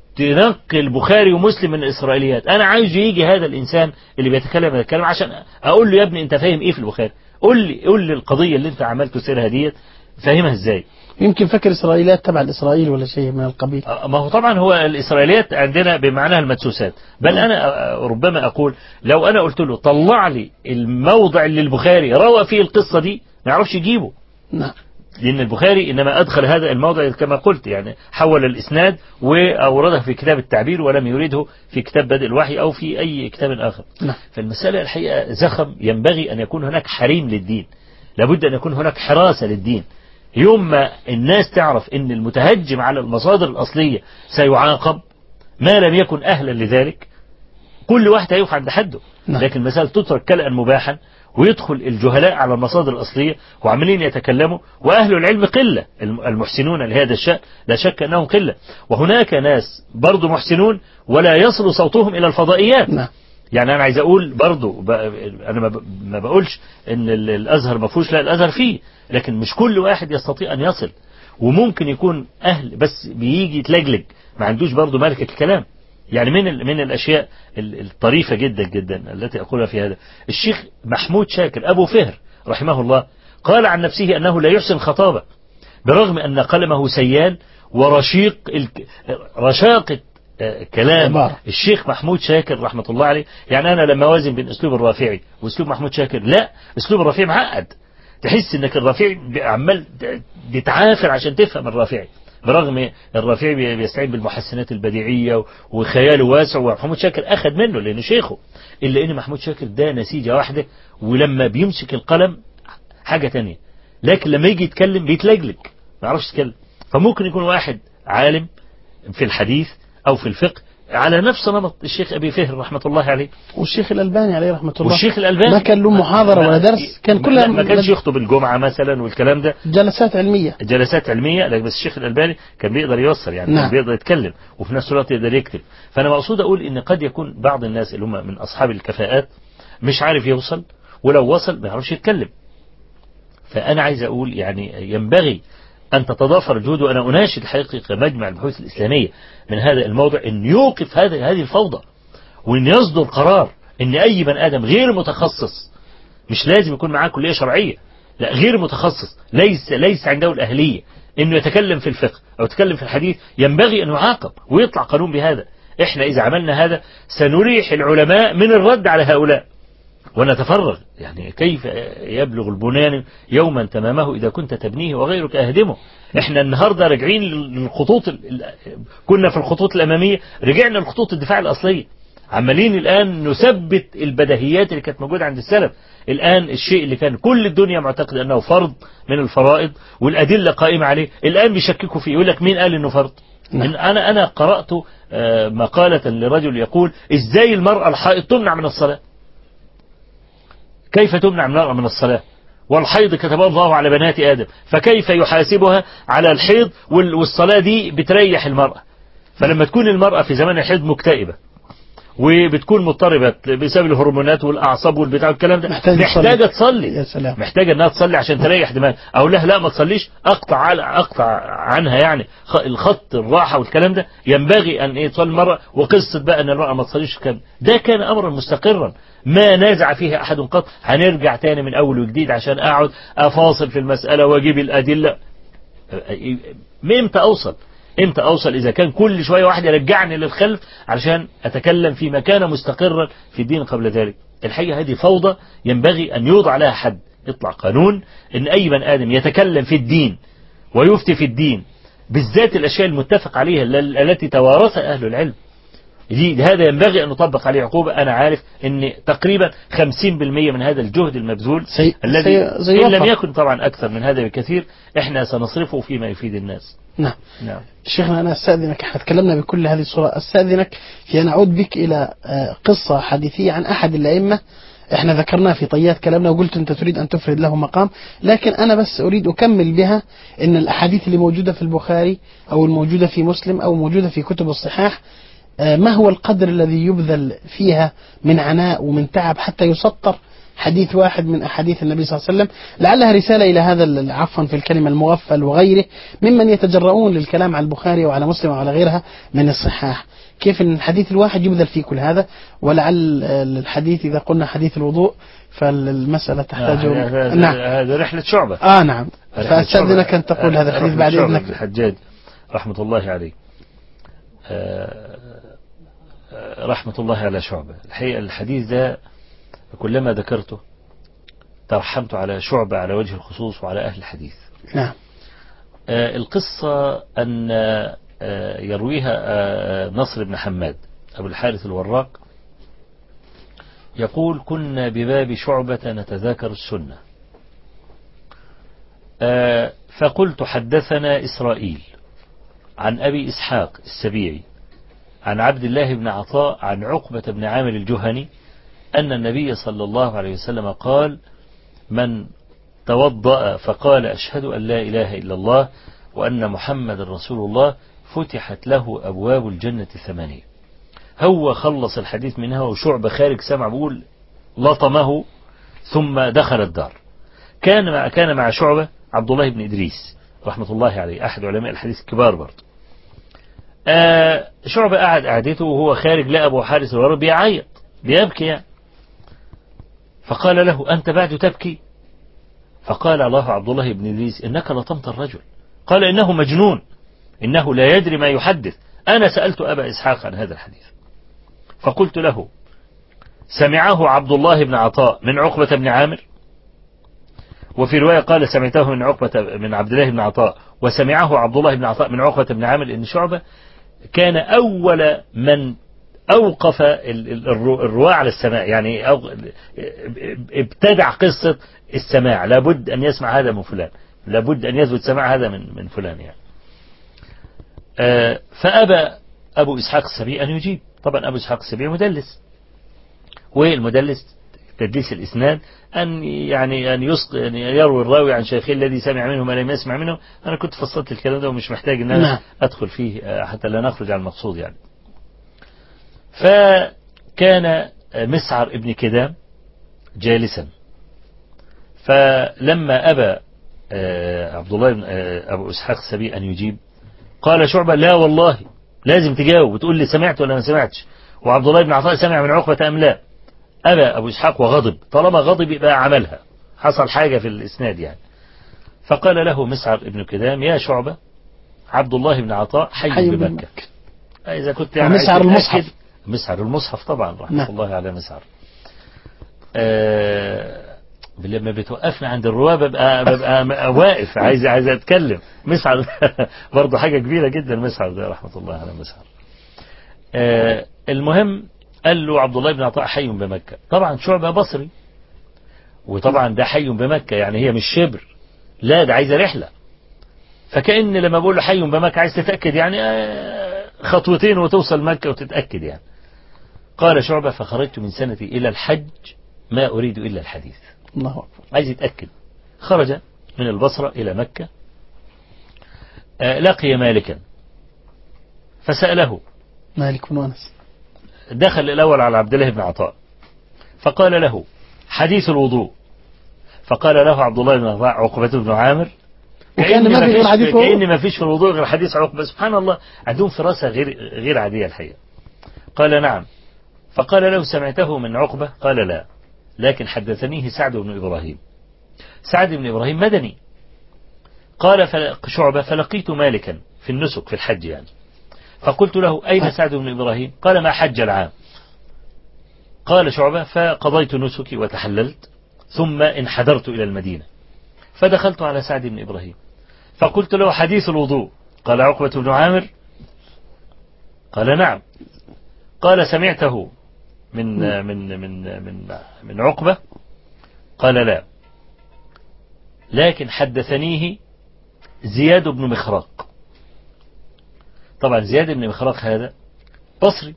تنقي البخاري ومسلم من الاسرائيليات انا عايز يجي هذا الانسان اللي بيتكلم هذا الكلام عشان اقول له يا ابني انت فاهم ايه في البخاري قول لي قول لي القضيه اللي انت عمال تسيرها ديت فاهمها ازاي يمكن فكر إسرائيليات تبع الإسرائيل ولا شيء من القبيل آه، ما هو طبعا هو الإسرائيليات عندنا بمعناها المدسوسات بل أنا آه، ربما أقول لو أنا قلت له طلع لي الموضع اللي البخاري روى فيه القصة دي ما يعرفش يجيبه نعم لأن البخاري إنما أدخل هذا الموضع كما قلت يعني حول الإسناد وأورده في كتاب التعبير ولم يريده في كتاب بدء الوحي أو في أي كتاب آخر نعم فالمسألة الحقيقة زخم ينبغي أن يكون هناك حريم للدين لابد أن يكون هناك حراسة للدين يوم ما الناس تعرف أن المتهجم على المصادر الأصلية سيعاقب ما لم يكن أهلا لذلك كل واحد هيقف عند حده نعم. لكن المسألة تترك كلأ مباحا ويدخل الجهلاء على المصادر الأصلية وعمالين يتكلموا وأهل العلم قلة الم- المحسنون لهذا الشأن لا شك أنهم قلة وهناك ناس برضو محسنون ولا يصل صوتهم إلى الفضائيات نعم يعني انا عايز اقول برضو ب... انا ما, ب... ما بقولش ان ال- الازهر ما فيهوش لا الازهر فيه لكن مش كل واحد يستطيع ان يصل وممكن يكون اهل بس بيجي يتلجلج ما عندوش برضو ملكة الكلام يعني من ال... من الاشياء ال- الطريفة جدا جدا التي اقولها في هذا الشيخ محمود شاكر ابو فهر رحمه الله قال عن نفسه انه لا يحسن خطابة برغم ان قلمه سيال ورشيق الك... رشاقة آه، كلام عبارة. الشيخ محمود شاكر رحمة الله عليه يعني أنا لما أوازن بين أسلوب الرافعي وأسلوب محمود شاكر لا أسلوب الرافعي معقد تحس إنك الرافعي عمال بتعافر عشان تفهم الرافعي برغم الرافعي بي- بيستعين بالمحسنات البديعية وخياله واسع ومحمود شاكر أخذ منه لأنه شيخه إلا إن محمود شاكر ده نسيجة واحدة ولما بيمسك القلم حاجة تانية لكن لما يجي يتكلم بيتلجلج ما يعرفش يتكلم فممكن يكون واحد عالم في الحديث أو في الفقه على نفس نمط الشيخ أبي فهر رحمة الله عليه والشيخ الألباني عليه رحمة الله والشيخ الألباني ما كان له محاضرة ولا درس كان لا، كلها ما كانش يخطب الجمعة مثلا والكلام ده جلسات علمية جلسات علمية لكن بس الشيخ الألباني كان بيقدر يوصل يعني نعم. كان بيقدر يتكلم وفي نفس الوقت يقدر يكتب فأنا مقصود أقول إن قد يكون بعض الناس اللي هم من أصحاب الكفاءات مش عارف يوصل ولو وصل ما يعرفش يتكلم فأنا عايز أقول يعني ينبغي أن تتضافر الجهود وأنا أناشد الحقيقة مجمع البحوث الإسلامية من هذا الموضع أن يوقف هذا هذه الفوضى وأن يصدر قرار أن أي بني آدم غير متخصص مش لازم يكون معاه كلية شرعية لا غير متخصص ليس ليس عنده الأهلية انه يتكلم في الفقه او يتكلم في الحديث ينبغي ان يعاقب ويطلع قانون بهذا احنا اذا عملنا هذا سنريح العلماء من الرد على هؤلاء ونتفرغ يعني كيف يبلغ البنيان يوما تمامه إذا كنت تبنيه وغيرك أهدمه احنا النهاردة راجعين للخطوط ال- ال- كنا في الخطوط الأمامية رجعنا لخطوط الدفاع الأصلية عمالين الآن نثبت البديهيات اللي كانت موجودة عند السلف الآن الشيء اللي كان كل الدنيا معتقد أنه فرض من الفرائض والأدلة قائمة عليه الآن بيشككوا فيه يقول لك مين قال أنه فرض نعم. إن أنا أنا قرأت آه، مقالة لرجل يقول إزاي المرأة الحائض تمنع من الصلاة كيف تمنع المرأة من الصلاة والحيض كتبه الله على بنات آدم فكيف يحاسبها على الحيض وال- والصلاة دي بتريح المرأة فلما تكون المرأة في زمان الحيض مكتئبة وبتكون مضطربة بسبب الهرمونات والأعصاب والبتاع والكلام ده محتاجة محتاجة تصلي. تصلي يا سلام. محتاجة انها تصلي عشان تريح دماغها او لا لا ما تصليش اقطع على اقطع عنها يعني خ- الخط الراحة والكلام ده ينبغي ان ايه تصلي المرأة وقصة بقى ان المرأة ما تصليش الكلام ده كان امرا مستقرا ما نازع فيه احد قط هنرجع تاني من اول وجديد عشان اقعد افاصل في المسألة واجيب الادلة امتى اوصل امتى اوصل اذا كان كل شويه واحد يرجعني للخلف علشان اتكلم في مكانه مستقرا في الدين قبل ذلك الحقيقه هذه فوضى ينبغي ان يوضع لها حد يطلع قانون ان اي بني ادم يتكلم في الدين ويفتي في الدين بالذات الاشياء المتفق عليها ال- التي توارثها اهل العلم دي هذا ينبغي أن نطبق عليه عقوبة أنا عارف أن تقريبا 50% من هذا الجهد المبذول سي... الذي سي... زي إن لم وفر. يكن طبعا أكثر من هذا بكثير إحنا سنصرفه فيما يفيد الناس نعم نعم شيخنا أنا أستأذنك احنا تكلمنا بكل هذه الصورة أستأذنك في أن أعود بك إلى آه، قصة حديثية عن أحد الأئمة احنا ذكرناه في طيات كلامنا وقلت أنت تريد أن تفرد له مقام لكن أنا بس أريد أكمل بها أن الأحاديث اللي موجودة في البخاري أو الموجودة في مسلم أو موجودة في كتب الصحاح آه، ما هو القدر الذي يبذل فيها من عناء ومن تعب حتى يسطر حديث واحد من أحاديث النبي صلى الله عليه وسلم لعلها رسالة إلى هذا ال- عفوا في الكلمة المغفل وغيره ممن يتجرؤون للكلام على البخاري وعلى مسلم وعلى غيرها من الصحاح كيف أن الحديث الواحد يبذل فيه كل هذا ولعل آه، الحديث إذا قلنا حديث الوضوء فالمسألة تحتاج هذا- نعم هذا رحلة شعبة آه نعم رحلة فأستأذنك شعبة. أن تقول هذا الحديث رحلة بعد شعبة إذنك بن الحجاج رحمة الله عليه آه، آه، رحمة الله على شعبة الحقيقة الحديث ده كلما ذكرته ترحمت على شعبة على وجه الخصوص وعلى أهل الحديث نعم آه، القصة أن آه، يرويها آه، نصر بن حماد أبو الحارث الوراق يقول كنا بباب شعبة نتذاكر السنة آه، فقلت حدثنا إسرائيل عن أبي إسحاق السبيعي عن عبد الله بن عطاء عن عقبة بن عامر الجهني أن النبي صلى الله عليه وسلم قال من توضأ فقال أشهد أن لا إله إلا الله وأن محمد رسول الله فتحت له أبواب الجنة الثمانية هو خلص الحديث منها وشعب خارج سمع بيقول لطمه ثم دخل الدار كان مع كان مع شعبة عبد الله بن إدريس رحمة الله عليه أحد علماء الحديث الكبار برضه آه شعبة قعد قعدته وهو خارج لقى أبو حارس الورى بيعيط بيبكي يعني فقال له أنت بعد تبكي فقال الله عبد الله بن إدريس إنك لطمت الرجل قال إنه مجنون إنه لا يدري ما يحدث أنا سألت أبا إسحاق عن هذا الحديث فقلت له سمعه عبد الله بن عطاء من عقبة بن عامر وفي رواية قال سمعته من عقبة من عبد الله بن عطاء وسمعه عبد الله بن عطاء من عقبة بن عامر إن شعبة كان أول من أوقف ال- ال- الرو- الرواة على السماع يعني أو- ابتدع قصة السماع لابد أن يسمع هذا من فلان لابد أن يثبت سماع هذا من من فلان يعني آه، فأبى أبو إسحاق السبيعي أن يجيب طبعا أبو إسحاق السبيعي مدلس والمدلس تدليس الإسناد أن يعني أن يسق أن يروي الراوي عن شيخه الذي سمع منه ما لم يسمع منه أنا كنت فصلت الكلام ده ومش محتاج أن أنا نعم. أدخل فيه آه، حتى لا نخرج عن المقصود يعني فكان آه، مسعر ابن كدام جالسا فلما أبى آه، عبد الله بن آه، أبو إسحاق السبيعي أن يجيب قال شعبة لا والله لازم تجاوب وتقول لي سمعت ولا ما سمعتش وعبد الله بن عطاء سمع من عقبة أم لا أبى أبو إسحاق وغضب طالما غضب يبقى عملها حصل حاجة في الإسناد يعني فقال له مسعر ابن كدام يا شعبة عبد الله بن عطاء حي, حي بمكة بمكة. إذا كنت يعني ومسعر عايز المصحف. تتأكد- مسعر المصحف طبعا رحمة نعم. الله على مسعر آه لما بتوقفنا عند الرواة ببقى, ببقى واقف عايز عايز اتكلم مسعر برضه حاجة كبيرة جدا مسعر ده رحمة الله على مسعر آه المهم قال له عبد الله بن عطاء حي بمكة طبعا شعبة بصري وطبعا ده حي بمكة يعني هي مش شبر لا ده عايزة رحلة فكأن لما بقول له حي بمكة عايز تتأكد يعني آه، خطوتين وتوصل مكة وتتأكد يعني قال شعبة فخرجت من سنتي إلى الحج ما أريد إلا الحديث الله أكبر عايز يتأكد خرج من البصرة إلى مكة آه، لقي مالكا فسأله مالك بن أنس دخل الأول على عبد الله بن عطاء فقال له حديث الوضوء فقال له عبد الله بن عطاء عقبة بن عامر وكأن ما في غير فيش حديث كأن ما فيش في الوضوء غير حديث عقبة سبحان الله عندهم فراسة غير غير عادية الحقيقة قال نعم فقال له سمعته من عقبة قال لا لكن حدثنيه سعد بن إبراهيم سعد بن إبراهيم مدني قال فل- شعبة فلقيت مالكا في النسك في الحج يعني فقلت له أين سعد بن إبراهيم قال ما حج العام قال شعبة فقضيت نسكي وتحللت ثم انحدرت إلى المدينة فدخلت على سعد بن إبراهيم فقلت له حديث الوضوء قال عقبة بن عامر قال نعم قال سمعته من من من من من عقبة قال لا لكن حدثنيه زياد بن مخراق طبعا زياد بن مخراق هذا بصري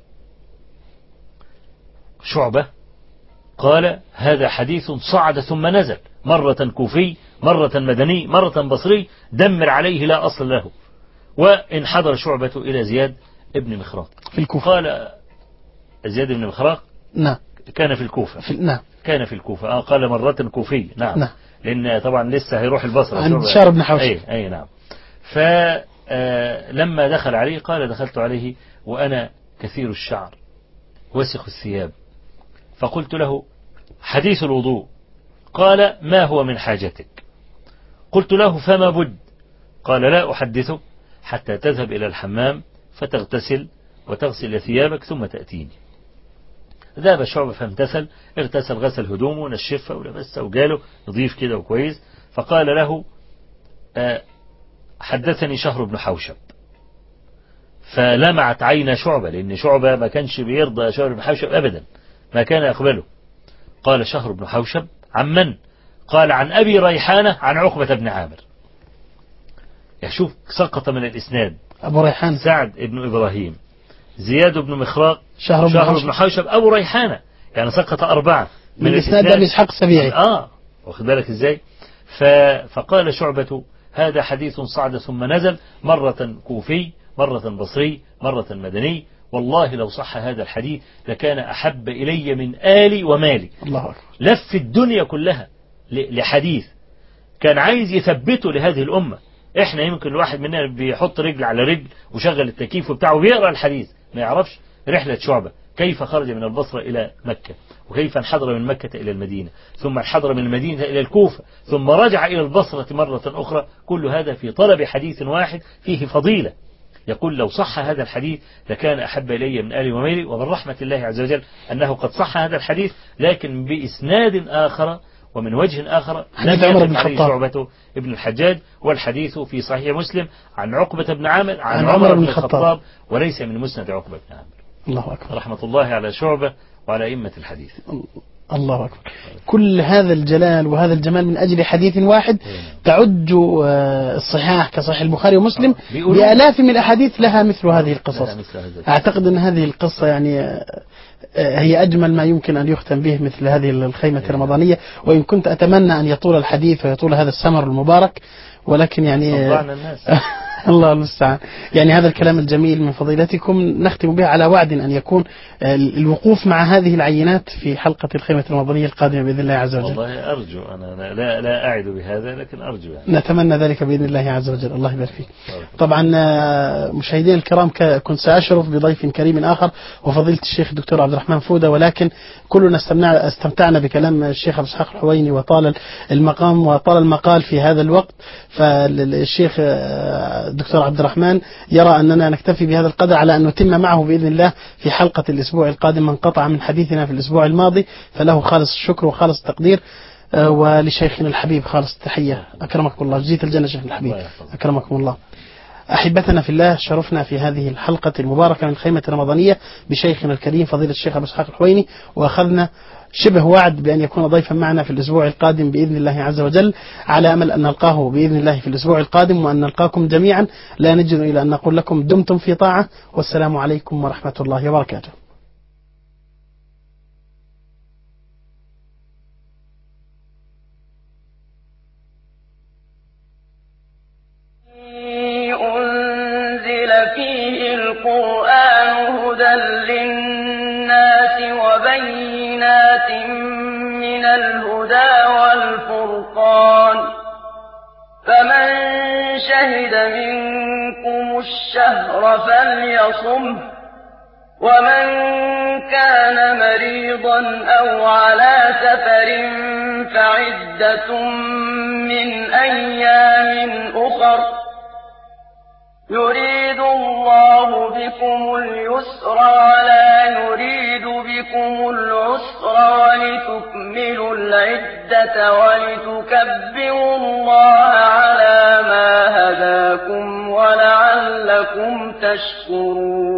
شعبة قال هذا حديث صعد ثم نزل مرة كوفي مرة مدني مرة بصري دمر عليه لا أصل له وانحدر شعبة إلى زياد ابن مخراق في الكوفة قال زياد بن مخراق نعم كان في الكوفة في نعم كان في الكوفة آه قال مرة كوفي نعم, نعم. لأن طبعا لسه هيروح البصرة عند شعبة. شهر بن حوشب. أي, أي نعم فلما دخل عليه قال دخلت عليه وأنا كثير الشعر وسخ الثياب فقلت له حديث الوضوء قال ما هو من حاجتك قلت له فما بد قال لا أحدثك حتى تذهب إلى الحمام فتغتسل وتغسل ثيابك ثم تأتيني ذهب شعبة فامتثل اغتسل غسل هدومه ونشفها ولبسها وجاله نظيف كده وكويس فقال له آه، حدثني شهر بن حوشب فلمعت عين شعبة لأن شعبة ما كانش بيرضى شهر بن حوشب أبدا ما كان يقبله قال شهر بن حوشب عن من قال عن أبي ريحانة عن عقبة بن عامر يشوف سقط من الإسناد أبو ريحان سعد بن إبراهيم زياد بن مخراق شهر بن شهر حوشب. بن حوشب أبو ريحانة يعني سقط أربعة من إسناد أبي إسحاق السبيعي آه واخد بالك إزاي ف... فقال شعبة هذا حديث صعد ثم نزل مرة كوفي مرة بصري مرة مدني والله لو صح هذا الحديث لكان أحب إلي من آلي ومالي الله أكبر لف الدنيا كلها ل- لحديث كان عايز يثبته لهذه الأمة احنا يمكن الواحد مننا بيحط رجل على رجل وشغل التكييف بتاعه وبيقرا الحديث ما يعرفش رحلة شعبة كيف خرج من البصرة إلى مكة وكيف انحدر من مكة إلى المدينة ثم انحدر من المدينة إلى الكوفة ثم رجع إلى البصرة مرة أخرى كل هذا في طلب حديث واحد فيه فضيلة يقول لو صح هذا الحديث لكان أحب إلي من آلي وميلي ومن رحمة الله عز وجل أنه قد صح هذا الحديث لكن بإسناد آخر ومن وجه آخر حديث لم عمر يثبت بن عليه الخطاب. شعبة ابن الحجاج والحديث في صحيح مسلم عن عقبة بن عامر عن, عن عمر بن الخطاب وليس من مسند عقبة بن عامر الله أكبر رحمة الله على شعبة وعلى أئمة الحديث الله أكبر كل هذا الجلال وهذا الجمال من أجل حديث واحد تعج آه، الصحاح كصحيح البخاري ومسلم آه. بيقولوا- بآلاف من الأحاديث لها مثل هذه القصص لا، مثل هذا. أعتقد أن هذه القصة يعني آه، آه، هي أجمل ما يمكن أن يختم به مثل هذه الخيمة الرمضانية وإن كنت أتمنى أن يطول الحديث ويطول هذا السمر المبارك ولكن يعني صدعنا الناس الله المستعان يعني هذا الكلام الجميل من فضيلتكم نختم به على وعد أن يكون آه، الوقوف مع هذه العينات في حلقة الخيمة الرمضانية القادمة بإذن الله عز وجل والله أرجو أنا لا لا أعد بهذا لكن أرجو يعني نتمنى ذلك بإذن الله عز وجل الله يبارك فيك طبعا آه، مشاهدينا الكرام ك- كنت سأشرف بضيف كريم آخر وفضيلة الشيخ الدكتور عبد الرحمن فودة ولكن كلنا استمتعنا, استمتعنا بكلام الشيخ أبو إسحاق الحويني وطال المقام وطال المقال في هذا الوقت فالشيخ آه، الدكتور عبد الرحمن يرى أننا نكتفي بهذا القدر على أن نتم معه بإذن الله في حلقة الأسبوع القادم من قطع من حديثنا في الأسبوع الماضي فله خالص الشكر وخالص التقدير آه، ولشيخنا الحبيب خالص التحية أكرمكم الله جزيت الجنة شيخنا الحبيب الله يحفظك. أكرمكم الله أحبتنا في الله شرفنا في هذه الحلقة المباركة من الخيمة الرمضانية بشيخنا الكريم فضيلة الشيخ أبو إسحاق الحويني وأخذنا شبه وعد بأن يكون ضيفا معنا في الأسبوع القادم بإذن الله عز وجل على أمل أن نلقاه بإذن الله في الأسبوع القادم وأن نلقاكم جميعا لا نجد إلى أن نقول لكم دمتم في طاعة والسلام عليكم ورحمة الله وبركاته أنزل فيه القرآن هدى للناس وبينات من الهدى والفرقان فمن شهد منكم الشهر فليصمه ومن كان مريضا أو على سفر فعدة من أيام أخر يريد الله بكم اليسر ولا يريد بكم العسر ولتكملوا العدة ولتكبروا الله على ما هداكم ولعلكم تشكرون